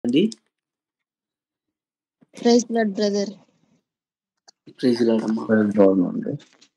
అండి praise lord brother praise lord అమ్మా praise బాగుందండి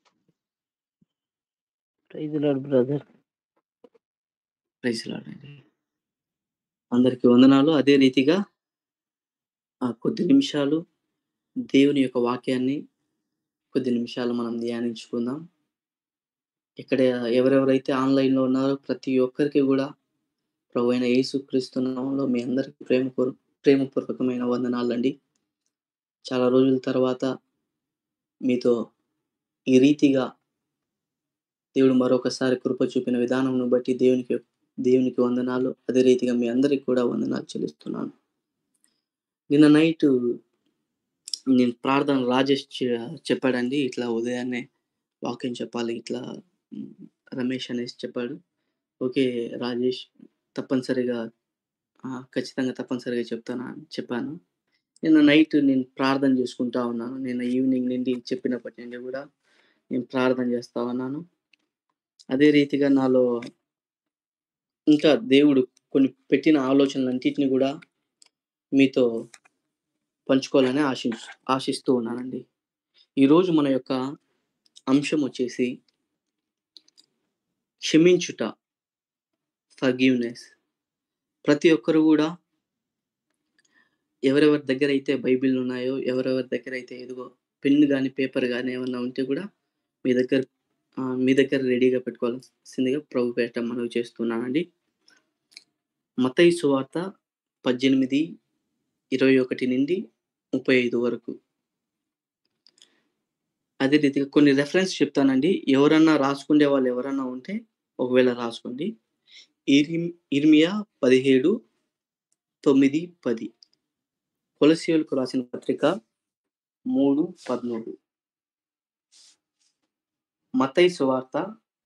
praise lord brother praise lord అండి అందరికి వందనాలు అదే రీతిగా ఆ కొద్ది నిమిషాలు దేవుని యొక్క వాక్యాన్ని కొద్ది నిమిషాలు మనం ధ్యానించుకుందాం ఇక్కడ ఎవరెవరైతే ఆన్లైన్లో ఉన్నారో ప్రతి ఒక్కరికి కూడా ప్రభు అయిన యేసు క్రీస్తునామంలో మీ అందరికీ ప్రేమ ప్రేమపూర్వకమైన వందనాలండి చాలా రోజుల తర్వాత మీతో ఈ రీతిగా దేవుడు మరొకసారి కృప చూపిన విధానంను బట్టి దేవునికి దేవునికి వందనాలు అదే రీతిగా మీ అందరికి కూడా వందనాలు చెల్లిస్తున్నాను నిన్న నైట్ నేను ప్రార్థన రాజేష్ చె- చెప్పాడండి ఇట్లా ఉదయాన్నే వాక్యం చెప్పాలి ఇట్లా ఉమ్, రమేష్ అనేసి చెప్పాడు ఓకే రాజేష్ తప్పనిసరిగా ఆ, ఖచ్చితంగా తప్పనిసరిగా చెప్తాను అని చెప్పాను నిన్న నైట్ నేను ప్రార్థన చేసుకుంటా ఉన్నాను నిన్న ఈవినింగ్ నుండి చెప్పినప్పటి నుండి కూడా నేను ప్రార్థన చేస్తా ఉన్నాను అదే రీతిగా నాలో ఇంకా దేవుడు కొన్ని పెట్టిన ఆలోచనలన్నింటినీ కూడా మీతో పంచుకోవాలని ఆశి ఆశిస్తూ ఉన్నానండి ఈరోజు మన యొక్క అంశం వచ్చేసి క్షమించుట ఫర్గివ్నెస్ ప్రతి ఒక్కరు కూడా ఎవరెవరి దగ్గర అయితే బైబిల్ ఉన్నాయో ఎవరెవరి దగ్గర అయితే ఎదుగో పెన్ కానీ పేపర్ కానీ ఏమన్నా ఉంటే కూడా మీ దగ్గర ఆ, మీ దగ్గర రెడీగా పెట్టుకోవాల్సిందిగా ప్రభు పేట మనవి చేస్తున్నానండి మతయి సువార్త పద్దెనిమిది ఇరవై ఒకటి నుండి ముప్పై ఐదు వరకు అదే రీతిగా కొన్ని రెఫరెన్స్ చెప్తానండి ఎవరన్నా రాసుకునే వాళ్ళు ఎవరన్నా ఉంటే ఒకవేళ రాసుకోండి ఇరిమ్ ఇర్మియా పదిహేడు తొమ్మిది పది కొలసియోలకు రాసిన పత్రిక మూడు పదమూడు మతై సువార్త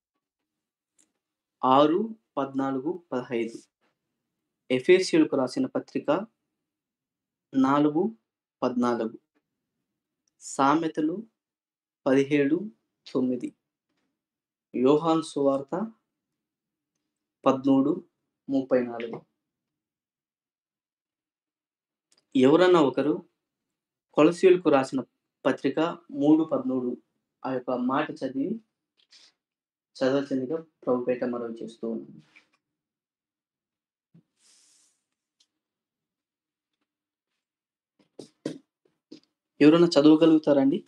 ఆరు పద్నాలుగు పదహైదు ఎఫేసియులకు రాసిన పత్రిక నాలుగు పద్నాలుగు సామెతలు పదిహేడు తొమ్మిది యోహాన్ సువార్త పదమూడు ముప్పై నాలుగు ఎవరన్నా ఒకరు కొలసీలకు రాసిన పత్రిక మూడు పదమూడు ఆ యొక్క మాట చదివి చదవచ్చిందిగా ప్రభుపేట మనవి చేస్తూ ఉన్నాను ఎవరైనా చదవగలుగుతారండి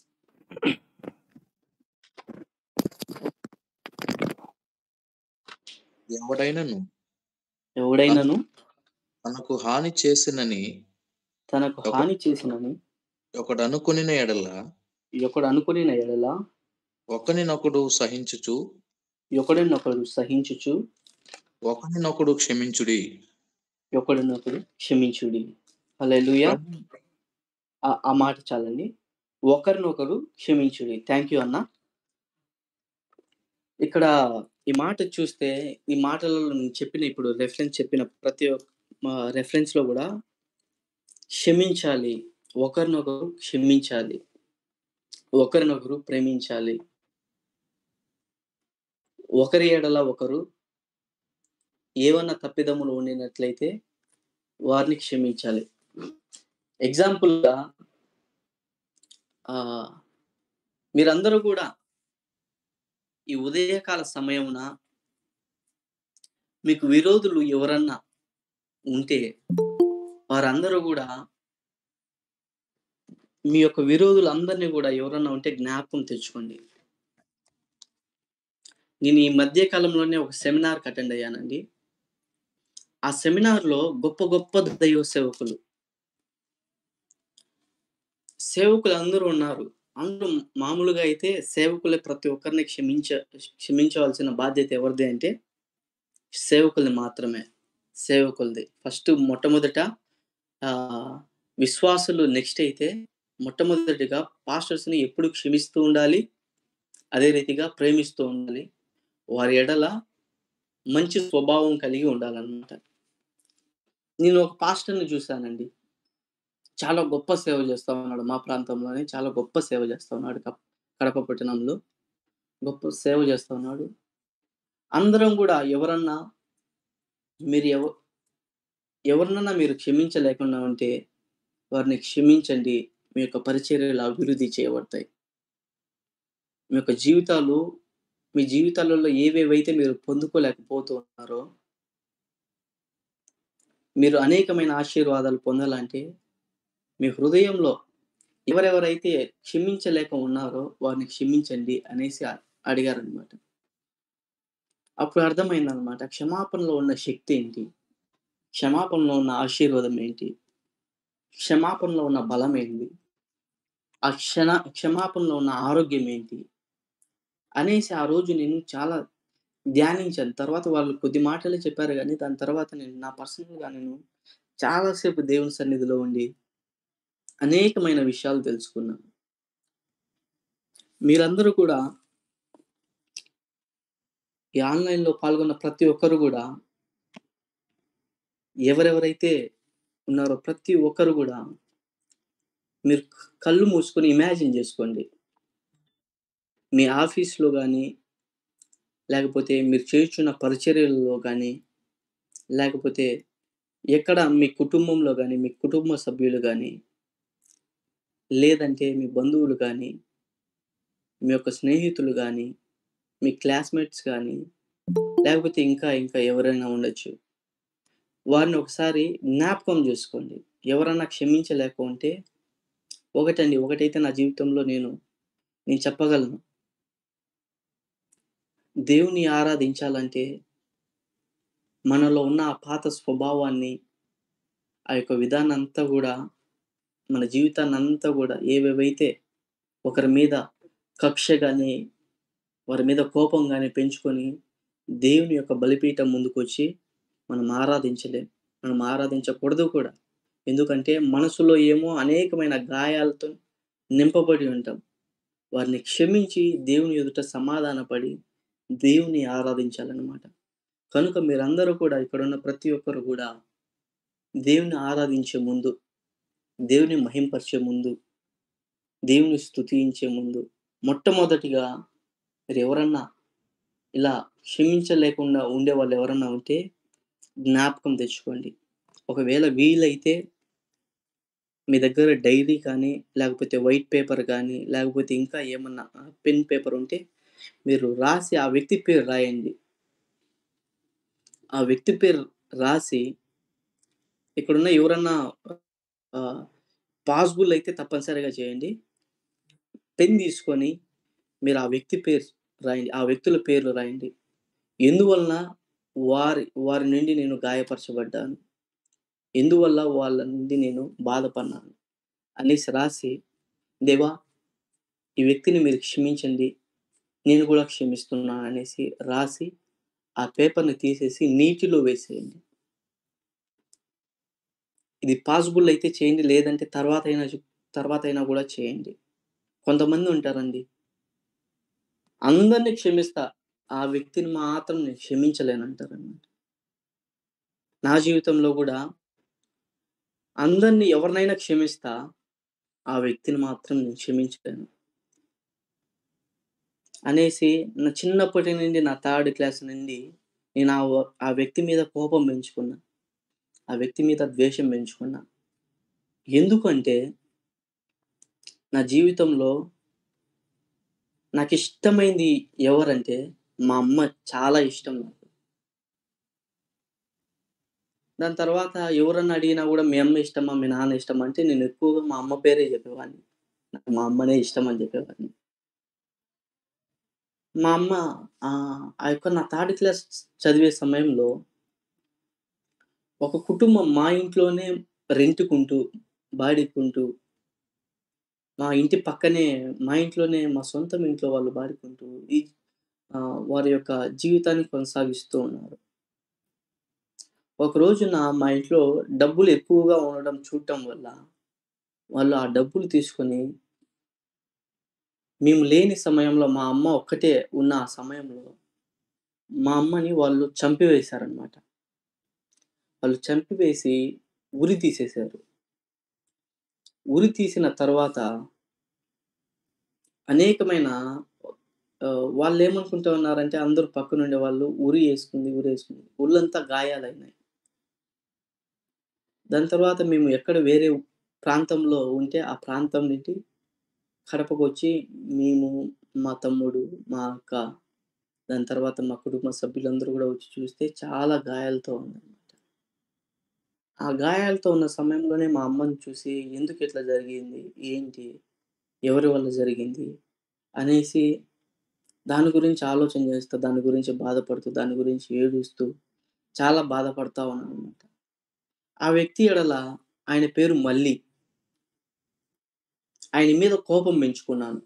ఎవడైనను ఎవడైనాను తనకు హాని చేసినని తనకు హాని చేసినని ఒకడు అనుకుని ఎడల ఒకడు అనుకుని ఎడల ఒకనినొకడు సహించుచు ఒకడినొకడు సహించుచు ఒకనినొకడు క్షమించుడి ఒకడినొకడు క్షమించుడి హల్లెలూయా ఆ ఆ మాట చాలండి ఒకరినొకరు క్షమించుడి థ్యాంక్ యూ అన్న ఇక్కడ ఈ మాట చూస్తే ఈ మాటలలో నేను చెప్పిన ఇప్పుడు రెఫరెన్స్ చెప్పిన ప్రతి ఒక్క రెఫరెన్స్ లో కూడా క్షమించాలి ఒకరినొకరు క్షమించాలి ఒకరినొకరు ప్రేమించాలి ఒకరి ఎడల ఒకరు ఏమన్నా తప్పిదములు ఉండినట్లయితే వారిని క్షమించాలి ఎగ్జాంపుల్గా ఆ, మీరందరూ కూడా ఈ ఉదయకాల సమయమున మీకు విరోధులు ఎవరన్నా ఉంటే వారందరూ కూడా మీ యొక్క విరోధులందరినీ కూడా ఎవరన్నా ఉంటే జ్ఞాపకం తెచ్చుకోండి నేను ఈ మధ్య కాలంలోనే ఒక సెమినార్కి అటెండ్ అయ్యానండి ఆ సెమినార్లో గొప్ప గొప్ప దైవ సేవకులు సేవకులు అందరూ ఉన్నారు అందరూ మామూలుగా అయితే సేవకులే ప్రతి ఒక్కరిని క్షమించ క్షమించవలసిన బాధ్యత ఎవరిది అంటే సేవకుల్ని మాత్రమే సేవకులది ఫస్ట్ మొట్టమొదట ఆ, విశ్వాసులు నెక్స్ట్ అయితే మొట్టమొదటిగా పాస్టర్స్ని ఎప్పుడు క్షమిస్తూ ఉండాలి అదే రీతిగా ప్రేమిస్తూ ఉండాలి వారి ఎడల మంచి స్వభావం కలిగి ఉండాలన్నమాట నేను ఒక పాస్టర్ని చూశానండి చాలా గొప్ప సేవ చేస్తా ఉన్నాడు మా ప్రాంతంలోనే చాలా గొప్ప సేవ చేస్తా ఉన్నాడు కప్- కడప పట్టణంలో గొప్ప సేవ చేస్తా ఉన్నాడు అందరం కూడా ఎవరన్నా మీరు ఎవ ఎవరినన్నా మీరు క్షమించలేకుండా ఉంటే వారిని క్షమించండి. మీ యొక్క పరిచర్యలు అభివృద్ధి చేయబడతాయి. మీ యొక్క జీవితాలు మీ జీవితాలలో ఏవేవైతే మీరు పొందుకోలేకపోతూ ఉన్నారో మీరు అనేకమైన ఆశీర్వాదాలు పొందాలంటే మీ హృదయంలో ఎవరెవరైతే క్షమించలేక ఉన్నారో వారిని క్షమించండి అనేసి అ అడిగారనమాట. అప్పుడు అర్థమైందనమాట. క్షమాపణలో ఉన్న శక్తి ఏంటి? క్షమాపణలో ఉన్న ఆశీర్వాదం ఏంటి? క్షమాపణలో ఉన్న బలం ఏంది? ఆ క్షణ క్షమాపణలో ఉన్న ఆరోగ్యం ఏంటి? అనేసి ఆ రోజు నేను చాలా ధ్యానించాను. తర్వాత వాళ్ళు కొద్ది మాటలే చెప్పారు గానీ, దాని తర్వాత నేను నా పర్సనల్‌గా నేను చాలా సేపు దేవుని సన్నిధిలో ఉండి అనేకమైన విషయాలు తెలుసుకున్నాను. మీరందరూ కూడా ఈ ఆన్‌లైన్‌లో పాల్గొన్న ప్రతి ఒక్కరు గూడా ఎవరెవరైతే ఉన్నారో ప్రతి ఒక్కరు గూడా మీరు క్ కళ్ళు మూసుకొని ఇమాజిన్ జేసుకోండి. మీ ఆఫీస్‌లో గానీ, లేకపోతే మీరు చేయుచున్న పరిచర్యలలో గానీ, లేకపోతే ఎక్కడ మీ కుటుంబంలో గానీ, మీ కుటుంబ సభ్యులు గానీ లేదంటే మీ బంధువులు గానీ, మీ యొక్క స్నేహితులు గానీ, మీ క్లాస్‌మేట్స్ గానీ, లేకపోతే ఇంకా ఇంకా ఎవరైనా ఉండొచ్చు. వారిని ఒకసారి జ్ఞాపకం జేసుకోండి. ఎవరన్నా క్షమించలేక ఉంటే ఒకటండి ఒకటైతే నా జీవితంలో నేను నేను చెప్పగలను. దేవుని ఆరాధించాలంటే మనలో ఉన్న ఆ పాత స్వభావాన్ని, ఆ యొక్క విధానంతా గూడా మన జీవితాన్నంతా గూడా ఏవేవైతే ఒకరి మీద కక్ష గానీ, వారి మీద కోపం గానీ పెంచుకొని దేవుని యొక్క బలిపీఠం ముందుకొచ్చి మనం ఆరాధించలేం. మనం ఆరాధించకూడదు కూడా. ఎందుకంటే మనసులో ఏమో అనేకమైన గాయాలతో నింపబడి ఉంటాం. వారిని క్షమించి దేవుని ఎదుట సమాధానపడి దేవుని ఆరాధించాలనమాట. కనుక మీరందరూ కూడా ఇక్కడున్న ప్రతి ఒక్కరు గూడా దేవుని ఆరాధించే ముందు, దేవుని మహింపరిచే ముందు, దేవుని స్తుతించే ముందు మొట్టమొదటిగా మీరెవరన్నా ఇలా క్షమించలేకుండా ఉండేవాళ్ళు ఎవరన్నా ఉంటే జ్ఞాపకం తెచ్చుకోండి. ఒకవేళ వీలైతే మీ దగ్గర డైరీ కానీ, లేకపోతే వైట్ పేపర్ గానీ, లేకపోతే ఇంకా ఏమన్నా ఆహ్, పెన్ పేపర్ ఉంటే మీరు రాసి ఆ వ్యక్తి పేరు రాయండి. ఆ వ్యక్తి పేరు రాసి ఇక్కడున్న ఎవరన్నా ఆహ్, పాసిబుల్ అయితే తప్పనిసరిగా చేయండి. పెన్ తీసుకొని మీరు ఆ వ్యక్తి పేరు రాయండి. ఆ వ్యక్తుల పేర్లు రాయండి. ఎందువలన వారి వారి నుండి నేను గాయపరచబడ్డాను. ఎందువల్ల వాళ్ళ నుండి నేను బాధపడినాను అనేసి రాసి, దేవా! ఈ వ్యక్తిని మీరు క్షమించండి. నేను కూడా క్షమిస్తున్నాను అనేసి రాసి, ఆ పేపర్‌ని తీసేసి నీటిలో వేసేయండి. ఇది పాసిబుల్ అయితే చేయండి. లేదంటే తర్వాతైనా చు తర్వాతైనా గూడా చేయండి. కొంతమంది ఉంటారండి. అందరిని క్షమిస్తా. ఆ వ్యక్తిని మాత్రం నేను క్షమించలేనంటారనమాట. నా జీవితంలో గూడా అందరిని ఎవరినైనా క్షమిస్తా. ఆ వ్యక్తిని మాత్రం నేను క్షమించలేను. అనేసి నా చిన్నప్పటి నుండి నా థర్డ్ క్లాస్ నుండి నేను ఆ వ ఆ వ్యక్తి మీద కోపం పెంచుకున్నా. ఆ వ్యక్తి మీద ద్వేషం పెంచుకున్నా. ఎందుకంటే నా జీవితంలో నాకిష్టమైంది ఎవరంటే మా అమ్మ చాలా ఇష్టం నాకు. దాని తర్వాత ఎవరన్నా అడిగినా గూడా మీ అమ్మ ఇష్టమా? మీ నాన్న ఇష్టమా? అంటే నేను ఎక్కువగా మా అమ్మ పేరే చెప్పేవాడిని. నాకు మా అమ్మనే ఇష్టం అని చెప్పేవాడిని. మా అమ్మ ఆహ్, ఆ యొక్క నా థర్డ్ క్లాస్ చదివే సమయంలో ఒక కుటుంబం మా ఇంట్లోనే రెంట్‌కుంటూ, బాడిక్కుంటూ మా ఇంటి పక్కనే మా ఇంట్లోనే మా సొంతం ఇంట్లో వాళ్ళు బాడుకుంటూ ఈ ఆహ్, వారి యొక్క జీవితాన్ని కొనసాగిస్తూ ఉన్నారు. ఒక రోజున మా ఇంట్లో డబ్బులు ఎక్కువగా ఉండడం చూడటం వల్ల, వాళ్ళు ఆ డబ్బులు తీసుకొని మేము లేని సమయంలో మా అమ్మ ఒక్కటే ఉన్న ఆ సమయంలో, మా అమ్మని వాళ్ళు చంపివేశారనమాట. వాళ్ళు చంపివేసి ఉరి తీసేశారు. ఉరి తీసిన తర్వాత అనేకమైన ఆహ్, వాళ్ళేమనుకుంటూ ఉన్నారంటే అందరూ పక్కనుండే వాళ్ళు ఉరి యేసుకుంది, ఉరేసుకుంది. ఒళ్ళంతా గాయాలయినాయి. దాని తర్వాత మేము ఎక్కడ వేరే ప్రాంతంలో ఉంటే, ఆ ప్రాంతం నుండి కడపకొచ్చి మేము, మా తమ్ముడు, మా అక్క, దాని తర్వాత మా కుటుంబ సభ్యులందరూ గూడా వచ్చి చూస్తే చాలా గాయాలతో ఉందనమాట. ఆ గాయాలతో ఉన్న సమయంలోనే మా అమ్మని చూసి ఎందుకిట్లా జరిగింది? ఏంటి? ఎవరి వల్ల జరిగింది? అనేసి దాని గురించి ఆలోచన చేస్తూ, దాని గురించి బాధపడుతూ, దాని గురించి ఏడుస్తూ చాలా బాధపడతా ఉన్నాననమాట. ఆ వ్యక్తి ఎడల ఆయన పేరు మల్లి. ఆయన మీద కోపం పెంచుకున్నాను.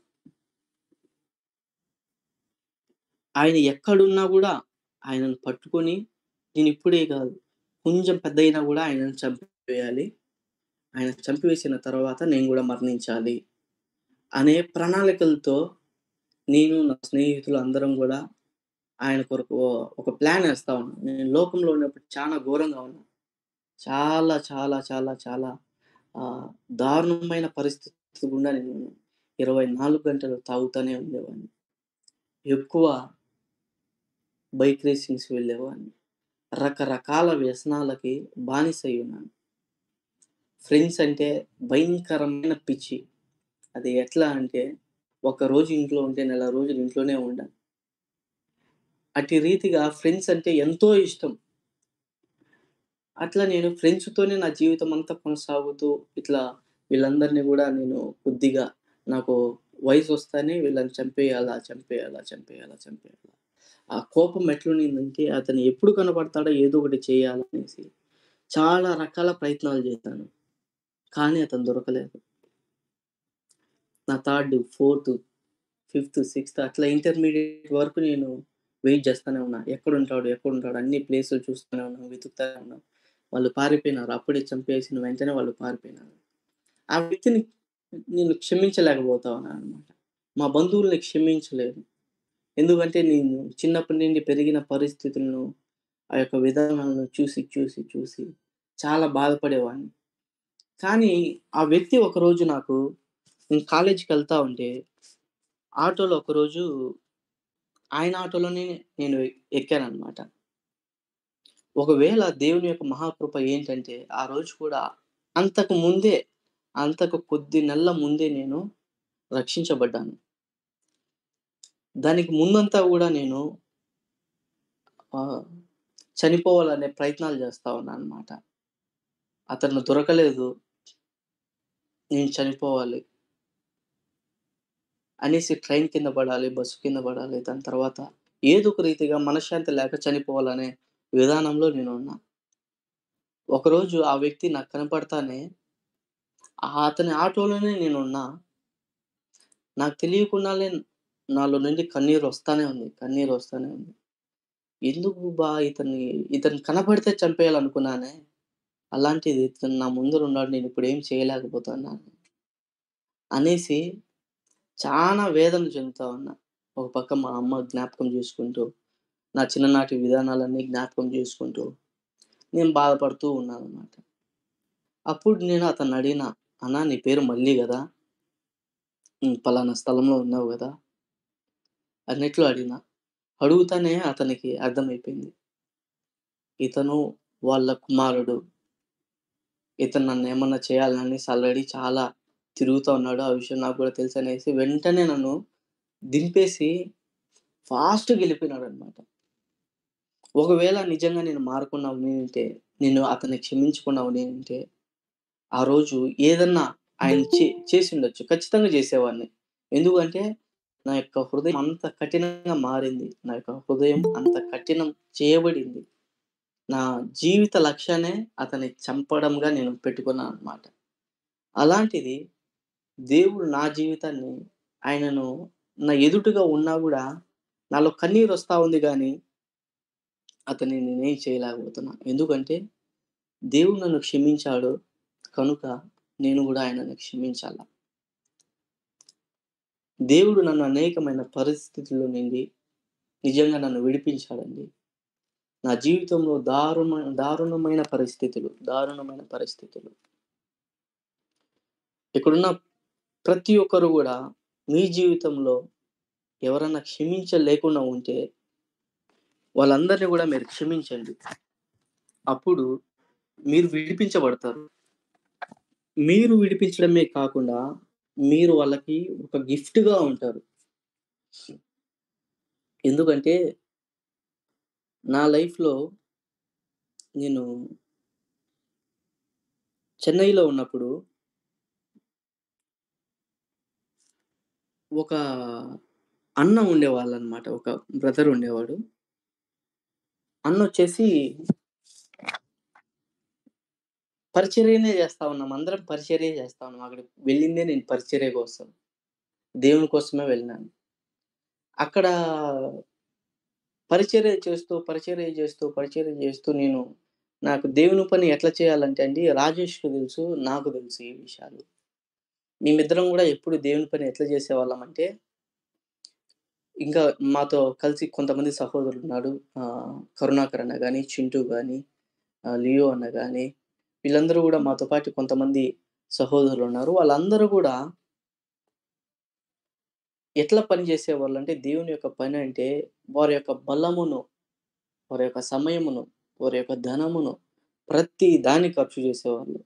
ఆయన ఎక్కడున్నా గూడా ఆయనను పట్టుకొని నేనిప్పుడే గాదు, కొంచెం పెద్దయినా గూడా ఆయనను చంపివేయాలి. ఆయన చంపివేసిన తర్వాత నేను గూడా మరణించాలి. అనే ప్రణాళికలతో నేను, నా స్నేహితులు అందరం గూడా ఆయన కొరకు ఒక ప్లాన్ ఏస్తా ఉన్నాం. నేను లోకంలో ఉన్నప్పుడు చానా ఘోరంగా ఉన్నా. చాలా, చాలా, చాలా, చాలా ఆహ్, దారుణమైన పరిస్థితి గుండా నేను 24 గంటలు తాగుతానే ఉండేవాడిని. ఎక్కువ బైక్ రేసింగ్స్‌కి వెళ్ళేవాడిని. రకరకాల వ్యసనాలకి బానిసయ్యున్నాను. ఫ్రెండ్స్ అంటే భయంకరమైన పిచ్చి. అది ఎట్లా అంటే, ఒకరోజు ఇంట్లో ఉంటే నెల రోజులు ఇంట్లోనే ఉండాలి. అట్టి రీతిగా ఫ్రెండ్స్ అంటే ఎంతో ఇష్టం. అట్లా నేను ఫ్రెండ్స్‌తోనే నా జీవితం అంతా కొనసాగుతూ, ఇట్లా వీళ్ళందరిని గూడా నేను కొద్దిగా నాకు వయసొస్తానే వీళ్ళని చంపేయాలా, చంపేయాలా, చంపేయాలా, చంపేయాలా. ఆ కోపం ఎట్లుండిందంటే అతను ఎప్పుడు కనపడతాడో ఏదో ఒకటి చేయాలనేసి చాలా రకాల ప్రయత్నాలు చేశాను. కానీ అతను దొరకలేదు. నా థర్డ్, ఫోర్త్, ఫిఫ్త్, సిక్స్త్ అట్లా ఇంటర్మీడియేట్ వరకు నేను వెయిట్ చేస్తానే ఉన్నా. ఎక్కడుంటాడు? ఎక్కడుంటాడు? అన్ని ప్లేసులు చూస్తూనే ఉన్నాను. వెతుకుతానే ఉన్నాను. వాళ్ళు పారిపోయినారు. అప్పుడే చంపేసిన వెంటనే వాళ్ళు పారిపోయినారు. ఆ వ్యక్తిని నేను క్షమించలేకపోతా ఉన్నాననమాట. మా బంధువుల్ని క్షమించలేను. ఎందుకంటే నేను చిన్నప్పటి నుండి పెరిగిన పరిస్థితులను, ఆ యొక్క విధానాలను చూసి, చూసి, చూసి చాలా బాధపడేవాడిని. కానీ ఆ వ్యక్తి ఒకరోజు నాకు నేను కాలేజీకెళ్తా ఉంటే, ఆటోలో ఒకరోజు ఆయన ఆటోలోనే నేను ఎక్కాననమాట. ఒకవేళ దేవుని యొక్క మహాకృప ఏంటంటే, ఆ రోజు కూడా అంతకు ముందే, అంతకు కొద్ది నెలల ముందే నేను రక్షించబడ్డాను. దానికి ముందంతా గూడా నేను ఆహ్, చనిపోవాలనే ప్రయత్నాలు చేస్తా ఉన్నాననమాట. అతను దొరకలేదు. నేను చనిపోవాలి. అనేసి ట్రైన్ కింద పడాలి, బస్సు కింద పడాలి. దాని తర్వాత ఏదో ఒక రీతిగా మనశ్శాంతి లేక చనిపోవాలనే విధానంలో నేనున్నా. ఒకరోజు ఆ వ్యక్తి నాకు కనపడతానే, ఆహ్, అతని ఆటోలోనే నేనున్నా. నాకు తెలియకుండానే నాలో నుండి కన్నీరొస్తానే ఉంది. కన్నీరొస్తానే ఉంది. ఎందుకు బా ఇతన్ని ఇతను కనపడితే చంపేయాలనుకున్నానే. అలాంటిది ఇతను నా ముందరున్నాడు. నేనిప్పుడేం చేయలేకపోతున్నాను. అనేసి చానా వేదన చెందుతా ఉన్నా. ఒక పక్క మా అమ్మ జ్ఞాపకం చేసుకుంటూ, నా చిన్ననాటి విధానాలన్నీ జ్ఞాపకం చేసుకుంటూ, నేను బాధపడుతూ ఉన్నాననమాట. అప్పుడు నేను అతన్నడిగినా, "అన్నా నీ పేరు మల్లి గదా! హ్మ్. పలానా స్థలంలో ఉన్నావు గదా!" అన్నట్లు అడిగినా. అడుగుతానే అతనికి అర్థమైపోయింది. ఇతను వాళ్ళ కుమారుడు. ఇతను నన్నేమన్నా చేయాలనేసి ఆల్రెడీ చాలా తిరుగుతా ఉన్నాడు. ఆ విషయం నాకు గూడా తెలుసనేసి వెంటనే నన్ను దింపేసి ఫాస్ట్‌గా ఎళ్ళిపోయినాడనమాట. ఒకవేళ నిజంగా నేను మారకుండా ఉండింటే, నేను అతన్ని క్షమించకుండా ఉండింటే, ఆ రోజు ఏదన్నా ఆయన చే చేసుండొచ్చు. ఖచ్చితంగా చేసేవాడిని. ఎందుకంటే, నా యొక్క హృదయం అంత కఠినంగా మారింది. నా యొక్క హృదయం అంత కఠినం చేయబడింది. నా జీవిత లక్ష్యాన్నే అతన్ని చంపడంగా నేను పెట్టుకున్నాననమాట. అలాంటిది దేవుడు నా జీవితాన్ని ఆయనను నా ఎదుటుగా ఉన్నా గూడా నాలో కన్నీరొస్తా ఉంది గానీ, అతన్ని నేనేం చేయలేకపోతున్నా. ఎందుకంటే, దేవుడు నన్ను క్షమించాడు కనుక నేను గూడా ఆయనను క్షమించాల. దేవుడు నన్ను అనేకమైన పరిస్థితుల్లో నుండి నిజంగా నన్ను విడిపించాడండి. నా జీవితంలో దారుమ దారుణమైన పరిస్థితులు, దారుణమైన పరిస్థితులు. ఇక్కడున్న ప్రతి ఒక్కరు గూడా మీ జీవితంలో ఎవరన్నా క్షమించలేకుండా ఉంటే వాళ్ళందరిని గూడా మీరు క్షమించండి. అప్పుడు మీరు విడిపించబడతారు. మీరు విడిపించడమే కాకుండా, మీరు వాళ్ళకి ఒక గిఫ్ట్‌గా ఉంటారు. ఎందుకంటే నా లైఫ్‌లో నేను చెన్నైలో ఉన్నప్పుడు ఒక అన్న ఉండేవాళ్ళనమాట. ఒక బ్రదర్ ఉండేవాడు. అన్నొచ్చేసి పరిచర్యనే చేస్తా ఉన్నాం. అందరం పరిచర్యే చేస్తా ఉన్నాం. అక్కడికి వెళ్ళిందే నేను పరిచర్య కోసం. దేవుని కోసమే వెళ్ళినాను. అక్కడ పరిచర్య చేస్తూ, పరిచర్య చేస్తూ, పరిచర్య చేస్తూ నేను నాకు దేవుని పని ఎట్లా చేయాలంటే అండి, రాజేష్‌కి తెలుసు, నాకు తెలుసు ఈ విషయాలు. మేమిద్దరం గూడా ఎప్పుడు దేవుని పని ఎట్లా చేసేవాళ్ళమంటే ఇంకా మాతో కలిసి కొంతమంది సహోదరులున్నారు. ఆహ్, కరుణాకర్ అన్న గాని, చింటూ గాని, ఆహ్, లియో అన్న గాని, వీళ్ళందరూ గూడా మాతో పాటు కొంతమంది సహోదరులున్నారు. వాళ్ళందరూ గూడా ఎట్లా పని చేసేవాళ్ళంటే, దేవుని యొక్క పని అంటే, వారి యొక్క బలమును, వారి యొక్క సమయమును, వారి యొక్క ధనమును ప్రతి దాన్ని ఖర్చు చేసేవాళ్ళు.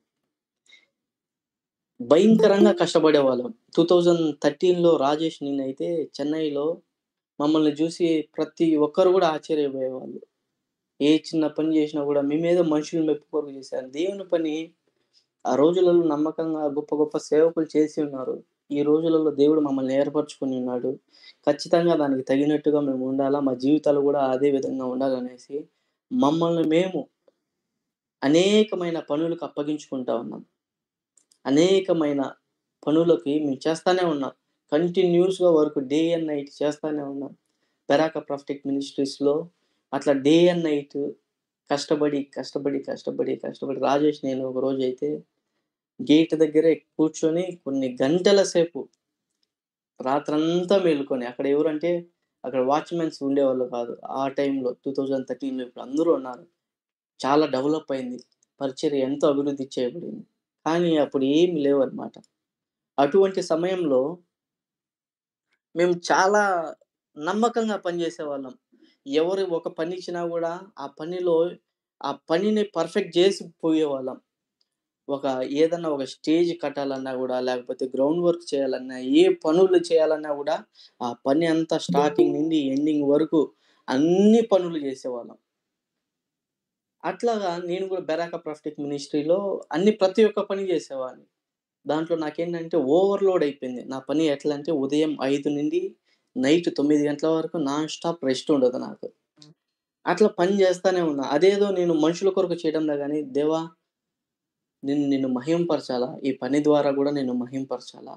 భయంకరంగా కష్టపడేవాళ్ళం. 2013లో రాజేష్ నేనైతే చెన్నైలో మమ్మల్ని జూసి ప్రతి ఒక్కరు గూడా ఆశ్చర్యపోయేవాళ్ళు. ఏ చిన్న పని జేసినా గూడా మేమేదో మనుషుల మెప్పు కొరకు చేశాం. దేవుని పని ఆ రోజులలో నమ్మకంగా గొప్ప గొప్ప సేవకులు చేసి ఉన్నారు. ఈ రోజులలో దేవుడు మమ్మల్ని ఏర్పరచుకొని ఉన్నాడు. ఖచ్చితంగా దానికి తగినట్టుగా మేము ఉండాలా. మా జీవితాలు గూడా అదే విధంగా ఉండాలనేసి మమ్మల్ని మేము అనేకమైన పనులకు అప్పగించుకుంటా ఉన్నాం. అనేకమైన పనులకి మేము చేస్తానే ఉన్నాం. కంటిన్యూయస్‌గా వర్క్ డే అండ్ నైట్ చేస్తానే ఉన్నాం. పెరాక ప్రాఫిటిక్ మినిస్ట్రీస్‌లో అట్లా డే అండ్ నైట్ కష్టపడి, కష్టపడి, కష్టపడి, కష్టపడి రాజేష్ నేను ఒకరోజైతే గేట్ దగ్గరే కూర్చొని కొన్ని గంటల సేపు రాత్రంతా మేలుకొని అక్కడ ఎవరంటే అక్కడ వాచ్‌మెన్స్ ఉండేవాళ్ళు కాదు. ఆ టైంలో 2013లో ఇప్పుడు అందరూ ఉన్నారు. చాలా డెవలప్ అయింది. పరిచర్య ఎంతో అభివృద్ధి చేయబడింది. కానీ అప్పుడు ఏమి లేవన్నమాట. అటువంటి సమయంలో మేము చాలా నమ్మకంగా పనిచేసేవాళ్ళం. ఎవరు ఒక పని ఇచ్చినా గూడా ఆ పనిలో ఆ పనిని పర్ఫెక్ట్ జేసి పోయేవాళ్ళం. ఒక ఏదన్నా ఒక స్టేజ్ కట్టాలన్నా గూడా, లేకపోతే గ్రౌండ్ వర్క్ చేయాలన్నా, ఏ పనులు చేయాలన్నా గూడా, ఆ పని అంతా స్టార్టింగ్ నుండి ఎండింగ్ వరకు అన్ని పనులు చేసేవాళ్ళం. అట్లాగా నేను గూడా బెరాక ప్రాఫిటిక్ మినిస్ట్రీలో అన్ని ప్రతి ఒక్క పని చేసేవాడిని. దాంట్లో నాకేంటంటే ఓవర్‌లోడ్ అయిపోయింది. నా పని ఎట్లా అంటే ఉదయం 5 నుండి నైట్ 9 గంటల వరకు నాన్ స్టాప్ రెస్ట్ ఉండదు నాకు. అట్లా పని చేస్తానే ఉన్నా. అదేదో నేను మనుషుల కొరకు చేయడంలో గాని, దేవా! నిన్ను నిన్ను మహిమపరచాలా. ఈ పని ద్వారా గూడా నిన్ను మహిమపరచాలా.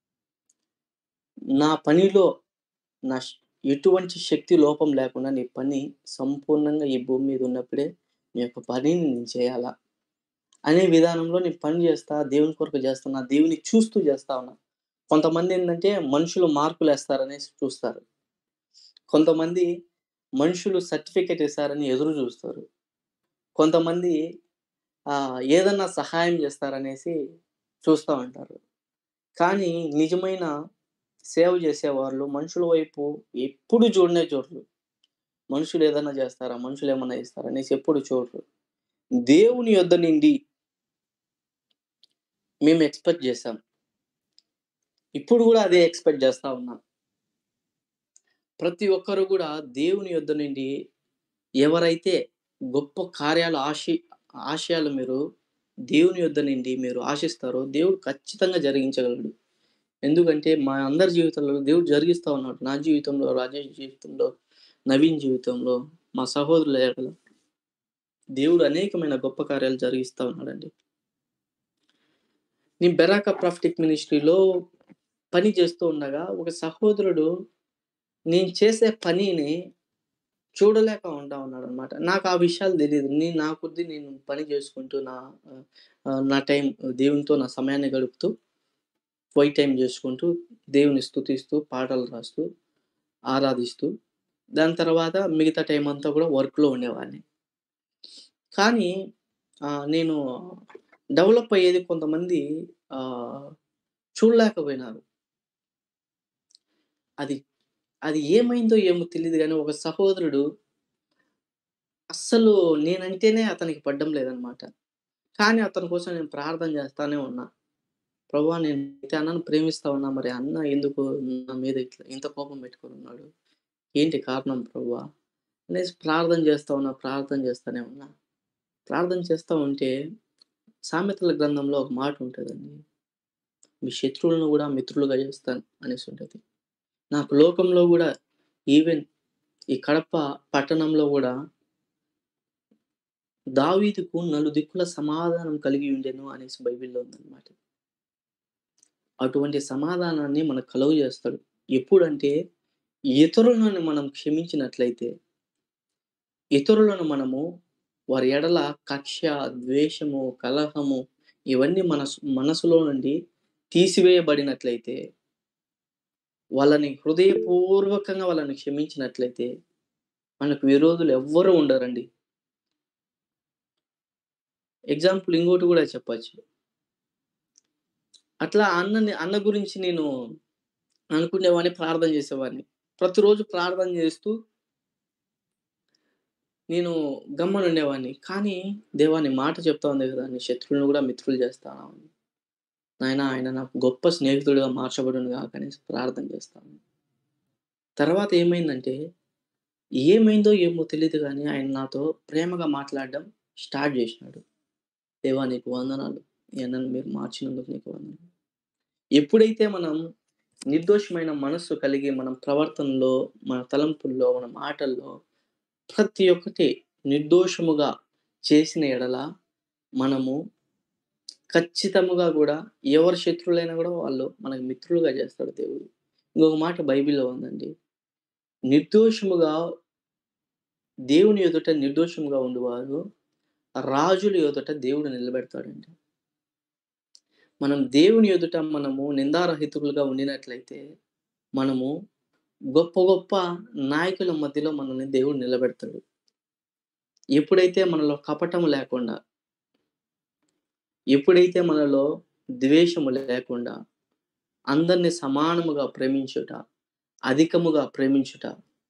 నా పనిలో నా శ్ ఎటువంటి శక్తి లోపం లేకుండా నీ పని సంపూర్ణంగా ఈ భూమి మీద ఉన్నప్పుడే నీ యొక్క పనిని నేను చేయాలా. అనే విధానంలో నేను పని చేస్తా, దేవుని కొరకు చేస్తున్నా, దేవుని చూస్తూ చేస్తా ఉన్నా. కొంతమందేందంటే మనుషులు మార్కులేస్తారనేసి చూస్తారు. కొంతమంది మనుషులు సర్టిఫికేట్ ఇస్తారని ఎదురు జూస్తారు. కొంతమంది ఆహ్, ఏదన్నా సహాయం చేస్తారనేసి చూస్తా ఉంటారు. కానీ నిజమైన సేవ చేసేవాళ్ళు మనుషుల వైపు ఎప్పుడు చూడనే చూడరు. మనుషులు ఏదన్నా చేస్తారా? మనుషులేమన్నా ఇస్తారా? అనేసి ఎప్పుడు చూడరు. దేవుని యొద్ద నుండి మేము ఎక్స్‌పెక్ట్ చేసాం. ఇప్పుడు గూడా అదే ఎక్స్‌పెక్ట్ చేస్తా ఉన్నాం. ప్రతి ఒక్కరు గూడా దేవుని యొద్ద నుండి ఎవరైతే గొప్ప కార్యాలు ఆశి ఆశయాలు మీరు దేవుని యొద్ద నుండి మీరు ఆశిస్తారో దేవుడు ఖచ్చితంగా జరిగించగలడు. ఎందుకంటే మా అందరి జీవితాల్లో దేవుడు జరిగిస్తా ఉన్నాడు. నా జీవితంలో, రాజేష్ జీవితంలో, నవీన్ జీవితంలో, మా సహోదరుల ఎడల దేవుడు అనేకమైన గొప్ప కార్యాలు జరిగిస్తా ఉన్నాడండి. నేను బెరాక ప్రాఫిటిక్ మినిస్ట్రీలో పని చేస్తూ ఉండగా ఒక సహోదరుడు నేను చేసే పనిని చూడలేక ఉంటా ఉన్నాడనమాట. నాకు ఆ విషయాలు తెలీదు. నేను నా కొద్దీ నేను పని చేసుకుంటూ నా ఆహ్, ఆహ్, నా టైం దేవునితో నా సమయాన్ని గడుపుతూ, క్వైట్ టైమ్ చేసుకుంటూ, దేవుని స్తుతిస్తూ, పాటలు రాస్తూ, ఆరాధిస్తూ, దాని తర్వాత మిగతా టైం అంతా కూడా వర్క్‌లో ఉండేవాడిని. కానీ ఆహ్, నేను డెవలప్ అయ్యేది కొంతమంది ఆహ్, చూడలేకపోయినారు. అది అది ఏమైందో ఏమో తెలీదు గానీ ఒక సహోదరుడు అస్సలు నేనంటేనే అతనికి పడ్డం లేదనమాట. కానీ అతని కోసం నేను ప్రార్థన చేస్తానే ఉన్నా. ప్రభువా నేను అయితే అన్నని ప్రేమిస్తా ఉన్నా. మరి అన్న ఎందుకు నా మీద ఇట్లా ఇంత కోపం పెట్టుకొని ఉన్నాడు? ఏంటి కారణం ప్రభువా? అనేసి ప్రార్థన చేస్తా ఉన్నా. ప్రార్థన చేస్తానే ఉన్నా. ప్రార్థన చేస్తా ఉంటే సామెతల గ్రంథంలో ఒక మాట ఉంటదండి. మీ శత్రువులను గూడా మిత్రులుగా చేస్తాను అనేసి ఉంటది. నాకు లోకంలో గూడా ఈవెన్ ఈ కడప పట్టణంలో గూడా దావీదుకు నలుదిక్కుల సమాధానం కలిగి ఉండెను అనేసి బైబిల్‌లో ఉందన్నమాట. అటువంటి సమాధానాన్ని మనకు కలుగజేస్తాడు. ఎప్పుడంటే ఇతరులను మనం క్షమించినట్లయితే ఇతరులను మనము వారి ఎడల కక్ష, ద్వేషము, కలహము ఇవన్నీ మనసు మనసులో నుండి తీసివేయబడినట్లయితే వాళ్ళని హృదయపూర్వకంగా వాళ్ళని క్షమించినట్లయితే మనకు విరోధులు ఎవ్వరు ఉండరండి. ఎగ్జాంపుల్ ఇంకోటి గూడా చెప్పొచ్చు. అట్లా అన్నని అన్న గురించి నేను అనుకునేవాడిని. ప్రార్థన చేసేవాడిని. ప్రతిరోజు ప్రార్థన చేస్తూ నేను గమ్మున ఉండేవాడిని. కానీ దేవా నీ మాట చెప్తా ఉంది గదా! నీ శత్రువులను గూడా మిత్రులు చేస్తాను అని. నాయనా ఆయన నాకు గొప్ప స్నేహితుడిగా మార్చబడును గాక అనేసి ప్రార్థన చేస్తాను. తర్వాత ఏమైందంటే ఏమైందో ఏమో తెలీదు గానీ ఆయన నాతో ప్రేమగా మాట్లాడడం స్టార్ట్ జేసినాడు. దేవా నీకు వందనాలు. ఈ అన్నను మీరు మార్చినందుకు నీకు వందనాలు. ఎప్పుడైతే మనం నిర్దోషమైన మనస్సు కలిగి మనం ప్రవర్తనలో, మన తలంపుల్లో, మన మాటల్లో ప్రతి ఒక్కటి నిర్దోషముగా చేసిన ఎడల మనము ఖచ్చితముగా గూడా ఎవరి శత్రువులైనా గూడా వాళ్ళు మనకు మిత్రులుగా చేస్తాడు దేవుడు. ఇంకొక మాట బైబిల్‌లో ఉందండి. నిర్దోషముగా దేవుని ఎదుట నిర్దోషముగా ఉండువారు రాజుల ఎదుట దేవుడు నిలబెడతాడంట. మనం దేవుని ఎదుట మనము నిందారహితులుగా ఉండినట్లయితే మనము గొప్ప గొప్ప నాయకుల మధ్యలో మనల్ని దేవుడు నిలబెడతాడు. ఎప్పుడైతే మనలో కపటం లేకుండా ఎప్పుడైతే మనలో ద్వేషము లేకుండా అందరిని సమానముగా ప్రేమించుట, అధికముగా ప్రేమించుట